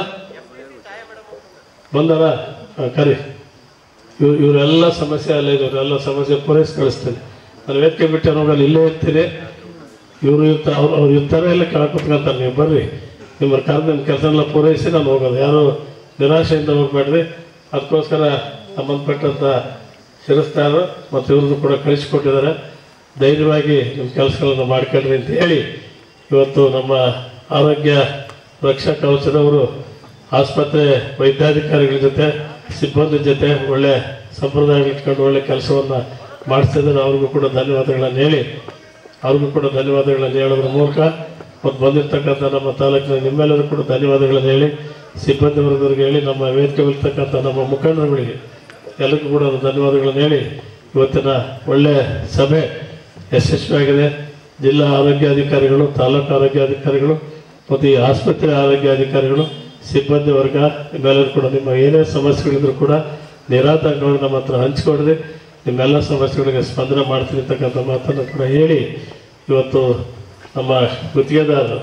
ಬಂದಾರ ಹಾ, ಕರಿ ಇವ್ ಇವರೆಲ್ಲ ಸಮಸ್ಯೆ ಅಲ್ಲ ಇದು ಇವರೆಲ್ಲ ಸಮಸ್ಯೆ ಪೂರೈಸಿ ಕಳಿಸ್ತೇನೆ ನಾನು ವೇದಿಕೆ ಬಿಟ್ಟು ಹೋಗಲ್ಲ ಇಲ್ಲೇ ಇರ್ತೀನಿ ಇವರು ಇರ್ತಾರೆ ಅವ್ರು ಅವ್ರು ಇರ್ತಾರೆ ಇಲ್ಲ ಕೆಳಗೆ ಕುತ್ಕೊಂತಾರೆ ನೀವು ಬರ್ರಿ ನಿಮ್ಮನ್ನು ಕರೆದು ನಿಮ್ಮ ಕೆಲಸ ಎಲ್ಲ ಪೂರೈಸಿ ನಾನು ಹೋಗೋದು ಯಾರು ನಿರಾಶೆಯಿಂದ ಹೋಗ್ಬೇಡ್ರಿ ಅದಕ್ಕೋಸ್ಕರ ಸಂಬಂಧಪಟ್ಟಂಥ ಶಿರಸ್ತಾರು ಮತ್ತು ಇವ್ರದ್ದು ಕೂಡ ಕಳಿಸಿಕೊಟ್ಟಿದ್ದಾರೆ ಧೈರ್ಯವಾಗಿ ನಿಮ್ಮ ಕೆಲಸಗಳನ್ನು ಮಾಡ್ಕೊಳ್ರಿ ಅಂತ ಹೇಳಿ ಇವತ್ತು ನಮ್ಮ ಆರೋಗ್ಯ ರಕ್ಷಾ ಕವಚದವರು ಆಸ್ಪತ್ರೆ ವೈದ್ಯಾಧಿಕಾರಿಗಳ ಜೊತೆ ಸಿಬ್ಬಂದಿ ಜೊತೆ ಒಳ್ಳೆ ಸಂಪ್ರದಾಯ ಇಟ್ಕೊಂಡು ಒಳ್ಳೆ ಕೆಲಸವನ್ನು ಮಾಡಿಸ್ತಿದ್ದಾರೆ ಅವ್ರಿಗೂ ಕೂಡ ಧನ್ಯವಾದಗಳನ್ನು ಹೇಳಿ ಅವ್ರಿಗೂ ಕೂಡ ಧನ್ಯವಾದಗಳನ್ನು ಹೇಳೋದ್ರ ಮೂಲಕ ಮತ್ತು ಬಂದಿರ್ತಕ್ಕಂಥ ನಮ್ಮ ತಾಲೂಕಿನ ನಿಮ್ಮೆಲ್ಲರೂ ಕೂಡ ಧನ್ಯವಾದಗಳನ್ನು ಹೇಳಿ ಸಿಬ್ಬಂದಿ ವರ್ಗದವ್ರಿಗೆ ಹೇಳಿ ನಮ್ಮ ವೇದಿಕೆ ಇರ್ತಕ್ಕಂಥ ನಮ್ಮ ಮುಖಂಡರುಗಳಿಗೆ ಎಲ್ಲರಿಗೂ ಕೂಡ ಧನ್ಯವಾದಗಳನ್ನು ಹೇಳಿ ಇವತ್ತಿನ ಒಳ್ಳೆ ಸಭೆ ಯಶಸ್ವಿಯಾಗಿದೆ ಜಿಲ್ಲಾ ಆರೋಗ್ಯಾಧಿಕಾರಿಗಳು ತಾಲೂಕು ಆರೋಗ್ಯಾಧಿಕಾರಿಗಳು ಮತ್ತು ಈ ಆಸ್ಪತ್ರೆ ಆರೋಗ್ಯಾಧಿಕಾರಿಗಳು ಸಿಬ್ಬಂದಿ ವರ್ಗ ನಿಮ್ಮೆಲ್ಲರೂ ಕೂಡ ನಿಮ್ಮ ಏನೇ ಸಮಸ್ಯೆಗಳಿದ್ರು ಕೂಡ ನಿರಾತಂಕವಾಗಿ ನಮ್ಮ ಹತ್ರ ಹಂಚ್ಕೊಡ್ರಿ ನಿಮ್ಮೆಲ್ಲ ಸಮಸ್ಯೆಗಳಿಗೆ ಸ್ಪಂದನೆ ಮಾಡ್ತೀನಿ ಅಂತಕ್ಕಂಥ ಮಾತನ್ನು ಕೂಡ ಹೇಳಿ ಇವತ್ತು ನಮ್ಮ ಗುತ್ತಿಗೆದಾರರು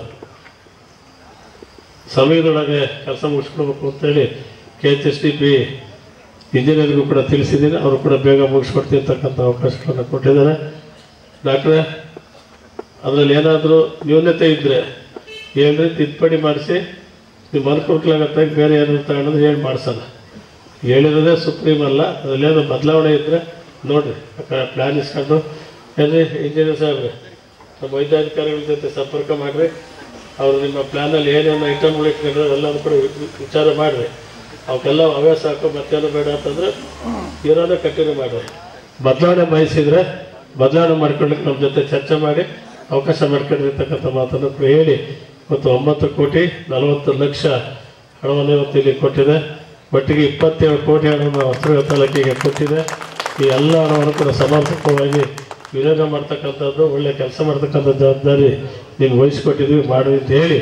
ಸಮಯದೊಳಗೆ ಕೆಲಸ ಮುಗಿಸ್ಕೊಡ್ಬೇಕು ಅಂತೇಳಿ K H S D P ಇಂಜಿನಿಯರ್ಗೂ ಕೂಡ ತಿಳಿಸಿದ್ದೀನಿ ಅವರು ಕೂಡ ಬೇಗ ಮುಗಿಸ್ಕೊಡ್ತೀನಿ ಅಂತಕ್ಕಂಥ ಅವಕಾಶಗಳನ್ನು ಕೊಟ್ಟಿದ್ದಾರೆ ಡಾಕ್ಟ್ರೆ ಅದರಲ್ಲಿ ಏನಾದರೂ ನ್ಯೂನತೆ ಇದ್ದರೆ ಹೇಳ್ರಿ ತಿದ್ದುಪಡಿ ಮಾಡಿಸಿ ನಿಮ್ಮ ಅನುಕೂಲಕ್ಕಾಗತ್ತೆ ಬೇರೆ ಏನಾದ್ರು ತಗೊಂಡ್ರೆ ಹೇಳಿ ಮಾಡ್ಸೋಣ ಹೇಳಿರೋದೇ ಸುಪ್ರೀಂ ಅಲ್ಲ ಅದರಲ್ಲೇನೋ ಬದಲಾವಣೆ ಇದ್ದರೆ ನೋಡಿರಿ ಪ್ಲ್ಯಾನ್ ಇಸ್ಕೊಂಡು ಏನ್ರಿ ಇಂಜಿನಿಯರ್ ಸಾಹೇಬ್ರೆ ನಮ್ಮ ವೈದ್ಯಾಧಿಕಾರಿಗಳ ಜೊತೆ ಸಂಪರ್ಕ ಮಾಡಿರಿ ಅವರು ನಿಮ್ಮ ಪ್ಲ್ಯಾನಲ್ಲಿ ಏನೇನು ಐಟಮ್ಗಳು ಇಟ್ಕೊಂಡ್ರೆ ಎಲ್ಲನೂ ಕೂಡ ವಿ- ವಿಚಾರ ಮಾಡಿರಿ ಅವಕ್ಕೆಲ್ಲ ಅವೇ ಸಾಕು ಮತ್ತೇನು ಬೇಡ ಅಂತಂದ್ರೆ ಇರೋದೇ ಕಂಟಿನ್ಯೂ ಮಾಡಿರಿ ಬದಲಾವಣೆ ಬಯಸಿದ್ರೆ ಬದಲಾವಣೆ ಮಾಡ್ಕೊಳ್ಳಿಕ್ಕೆ ನಮ್ಮ ಜೊತೆ ಚರ್ಚೆ ಮಾಡಿ ಅವಕಾಶ ಮಾಡ್ಕೊಂಡಿರ್ತಕ್ಕಂಥ ಮಾತನ್ನು ಕೂಡ ಹೇಳಿ ಇವತ್ತು ಒಂಬತ್ತು ಕೋಟಿ ನಲವತ್ತು ಲಕ್ಷ ಹಣವನ್ನು ಇವತ್ತು ಇಲ್ಲಿ ಕೊಟ್ಟಿದೆ ಒಟ್ಟಿಗೆ ಇಪ್ಪತ್ತೇಳು ಕೋಟಿ ಹಣವನ್ನು ಹೊಸದುರ್ಗ ತಾಲೂಕಿಗೆ ಕೊಟ್ಟಿದೆ ಈ ಎಲ್ಲ ಹಣವನ್ನು ಕೂಡ ಸಮರ್ಪಕವಾಗಿ ವಿನಿಯೋಗ ಮಾಡ್ತಕ್ಕಂಥದ್ದು ಒಳ್ಳೆ ಕೆಲಸ ಮಾಡ್ತಕ್ಕಂಥ ಜವಾಬ್ದಾರಿ ನಿಮ್ಗೆ ವಹಿಸ್ಕೊಟ್ಟಿದ್ವಿ ಮಾಡಿ ಅಂತ ಹೇಳಿ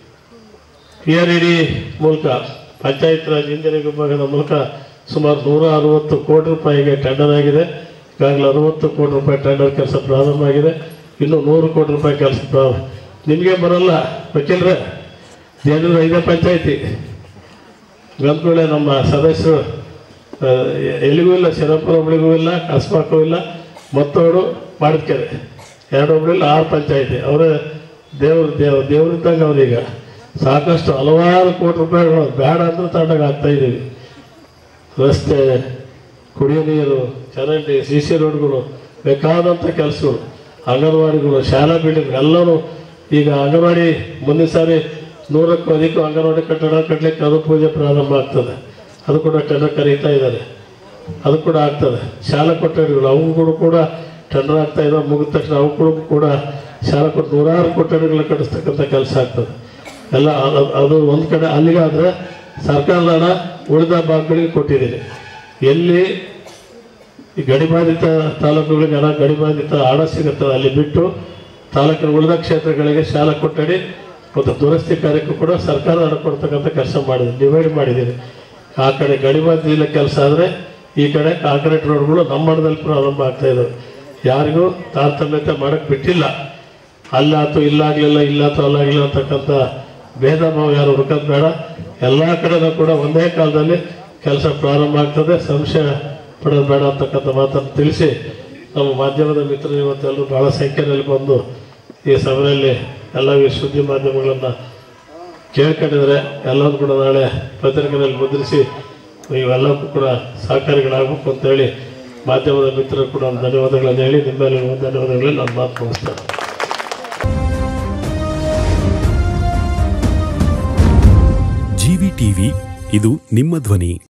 ಪಿ ಆರ್ ಇ ಡಿ ಮೂಲಕ ಪಂಚಾಯತ್ ರಾಜ್ ಇಂಜಿನಿಯರಿಂಗ್ ವಿಭಾಗದ ಮೂಲಕ ಸುಮಾರು ನೂರ ಅರವತ್ತು ಕೋಟಿ ರೂಪಾಯಿಗೆ ಟೆಂಡರ್ ಆಗಿದೆ ಈಗಾಗಲೇ ಅರವತ್ತು ಕೋಟಿ ರೂಪಾಯಿ ಟೆಂಡರ್ ಕೆಲಸ ಪ್ರಾರಂಭ ಆಗಿದೆ ಇನ್ನು ನೂರು ಕೋಟಿ ರೂಪಾಯಿ ಕೆಲಸ ಪ್ರಾರಂಭ ನಿಮಗೆ ಬರಲ್ಲ ವಕೀಲರೇ ಜನರು ಐದೇ ಪಂಚಾಯತಿ ಗಂದ್ಕೊಳ್ಳೆ ನಮ್ಮ ಸದಸ್ಯರು ಆ, ಎಲ್ಲಿಗೂ ಇಲ್ಲ ಶರಪುರ ಒಬ್ಳಿಗೂ ಇಲ್ಲ ಕಸ್ಬಾಕು ಇಲ್ಲ ಮತ್ತೋಡು ಮಾಡಿದ್ಕೆರೆ ಎರಡು ಒಬ್ಳಿಲ್ಲ ಆರು ಪಂಚಾಯತಿ ಅವರೇ ದೇವ್ರ ದೇವ್ ದೇವ್ರಿದ್ದಂಗೆ ಅವ್ರೀಗ ಸಾಕಷ್ಟು ಹಲವಾರು ಕೋಟಿ ರೂಪಾಯಿಗಳು ಬೇಡ ಅಂದ್ರೆ ತಗೊಂಡಾಗ ಆಗ್ತಾ ಇದ್ದೀವಿ ರಸ್ತೆ ಕುಡಿಯೋ ನೀರು ಚರಂಡಿ ಸಿ ಸಿ ರೋಡ್ಗಳು ಬೇಕಾದಂಥ ಕೆಲಸಗಳು ಅಂಗನವಾಡಿಗಳು ಶಾಲಾ ಬಿಲ್ಡಿಂಗ್ ಎಲ್ಲನೂ ಈಗ ಅಂಗನವಾಡಿ ಮುಂದಿನ ಸಾರಿ ನೂರಕ್ಕೂ ಅಧಿಕ ಅಂಗನವಾಡಿ ಕಟ್ಟಡ ಕಟ್ಟಲಿಕ್ಕೆ ಅದು ಪೂಜೆ ಪ್ರಾರಂಭ ಆಗ್ತದೆ ಅದು ಕೂಡ ಟೆಂಡರ್ ಕರೀತಾ ಇದ್ದಾರೆ ಅದು ಕೂಡ ಆಗ್ತದೆ ಶಾಲಾ ಕೊಠಡಿಗಳು ಅವುಗಳು ಕೂಡ ಟೆಂಡರ್ ಆಗ್ತಾ ಇದ್ದಾವೆ ಮುಗಿದ ತಕ್ಷಣ ಅವುಗಳು ಕೂಡ ಶಾಲಾ ಕೊಟ್ಟು ನೂರಾರು ಕೊಠಡಿಗಳನ್ನ ಕಟ್ಟಿಸ್ತಕ್ಕಂಥ ಕೆಲಸ ಆಗ್ತದೆ ಎಲ್ಲ ಅದು- ಅದು ಒಂದು ಕಡೆ ಅಲ್ಲಿಗಾದ್ರೆ ಸರ್ಕಾರದ ಹಣ ಉಳಿದ ಭಾಗಗಳಿಗೆ ಕೊಟ್ಟಿದ್ದೀನಿ ಎಲ್ಲಿ ಈ ಗಡಿಬಾಧಿತ ತಾಲೂಕುಗಳಿಗೆ ಹಣ ಗಡಿಬಾಧಿತ ಹಣ ಸಿಗುತ್ತದೆ ಅಲ್ಲಿ ಬಿಟ್ಟು ತಾಲೂಕಿನ ಉಳಿದ ಕ್ಷೇತ್ರಗಳಿಗೆ ಶಾಲಾ ಕೊಠಡಿ ಮತ್ತು ದುರಸ್ತಿ ಕಾರ್ಯಕ್ಕೂ ಕೂಡ ಸರ್ಕಾರ ಹಣ ಕೊಡ್ತಕ್ಕಂಥ ಕೆಲಸ ಮಾಡಿದೆ ಡಿವೈಡ್ ಮಾಡಿದ್ದೀನಿ ಆ ಕಡೆ ಗಡಿಬಾಧಿತ ಕೆಲಸ ಆದರೆ ಈ ಕಡೆ ಕಾಂಕ್ರೀಟ್ ರೋಡ್ಗಳು ನಮ್ಮ ಹಣದಲ್ಲಿ ಪ್ರಾರಂಭ ಆಗ್ತಾ ಇದ್ದಾವೆ ಯಾರಿಗೂ ತಾರತಮ್ಯತೆ ಮಾಡಕ್ಕೆ ಬಿಟ್ಟಿಲ್ಲ ಅಲ್ಲಾತು ಇಲ್ಲಾಗಲಿಲ್ಲ ಇಲ್ಲಾತು ಅಲ್ಲಾಗಲಿಲ್ಲ ಅಂತಕ್ಕಂಥ ಭೇದ ಭಾವ ಯಾರು ಹುಡುಕೋದು ಬೇಡ ಎಲ್ಲ ಕಡೆನೂ ಕೂಡ ಒಂದೇ ಕಾಲದಲ್ಲಿ ಕೆಲಸ ಪ್ರಾರಂಭ ಆಗ್ತದೆ ಸಂಶಯ ಪಡೋದು ಬೇಡ ಅಂತಕ್ಕಂಥ ಮಾತನ್ನು ತಿಳಿಸಿ ನಮ್ಮ ಮಾಧ್ಯಮದ ಮಿತ್ರರು ಇವತ್ತೆಲ್ಲರೂ ಬಹಳ ಸಂಖ್ಯೆಯಲ್ಲಿ ಬಂದು ಈ ಸಭೆಯಲ್ಲಿ ಎಲ್ಲ ಈ ಸುದ್ದಿ ಮಾಧ್ಯಮಗಳನ್ನು ಕೇಳ್ಕೊಂಡಿದ್ರೆ ಎಲ್ಲರೂ ಕೂಡ ನಾಳೆ ಪತ್ರಿಕೆಯಲ್ಲಿ ಮುದ್ರಿಸಿ ಇವೆಲ್ಲಕ್ಕೂ ಕೂಡ ಸಹಕಾರಿಗಳಾಗಬೇಕು ಅಂತೇಳಿ ಮಾಧ್ಯಮದ ಮಿತ್ರರು ಕೂಡ ಒಂದು ಧನ್ಯವಾದಗಳನ್ನು ಹೇಳಿ ನಿಮ್ಮೆಲ್ಲ ಧನ್ಯವಾದಗಳಲ್ಲಿ ನಾನು ಮಾತು ಮುಗಿಸ್ತೇನೆ ಜಿವಿ ಟಿವಿ ಇದು ನಿಮ್ಮ ಧ್ವನಿ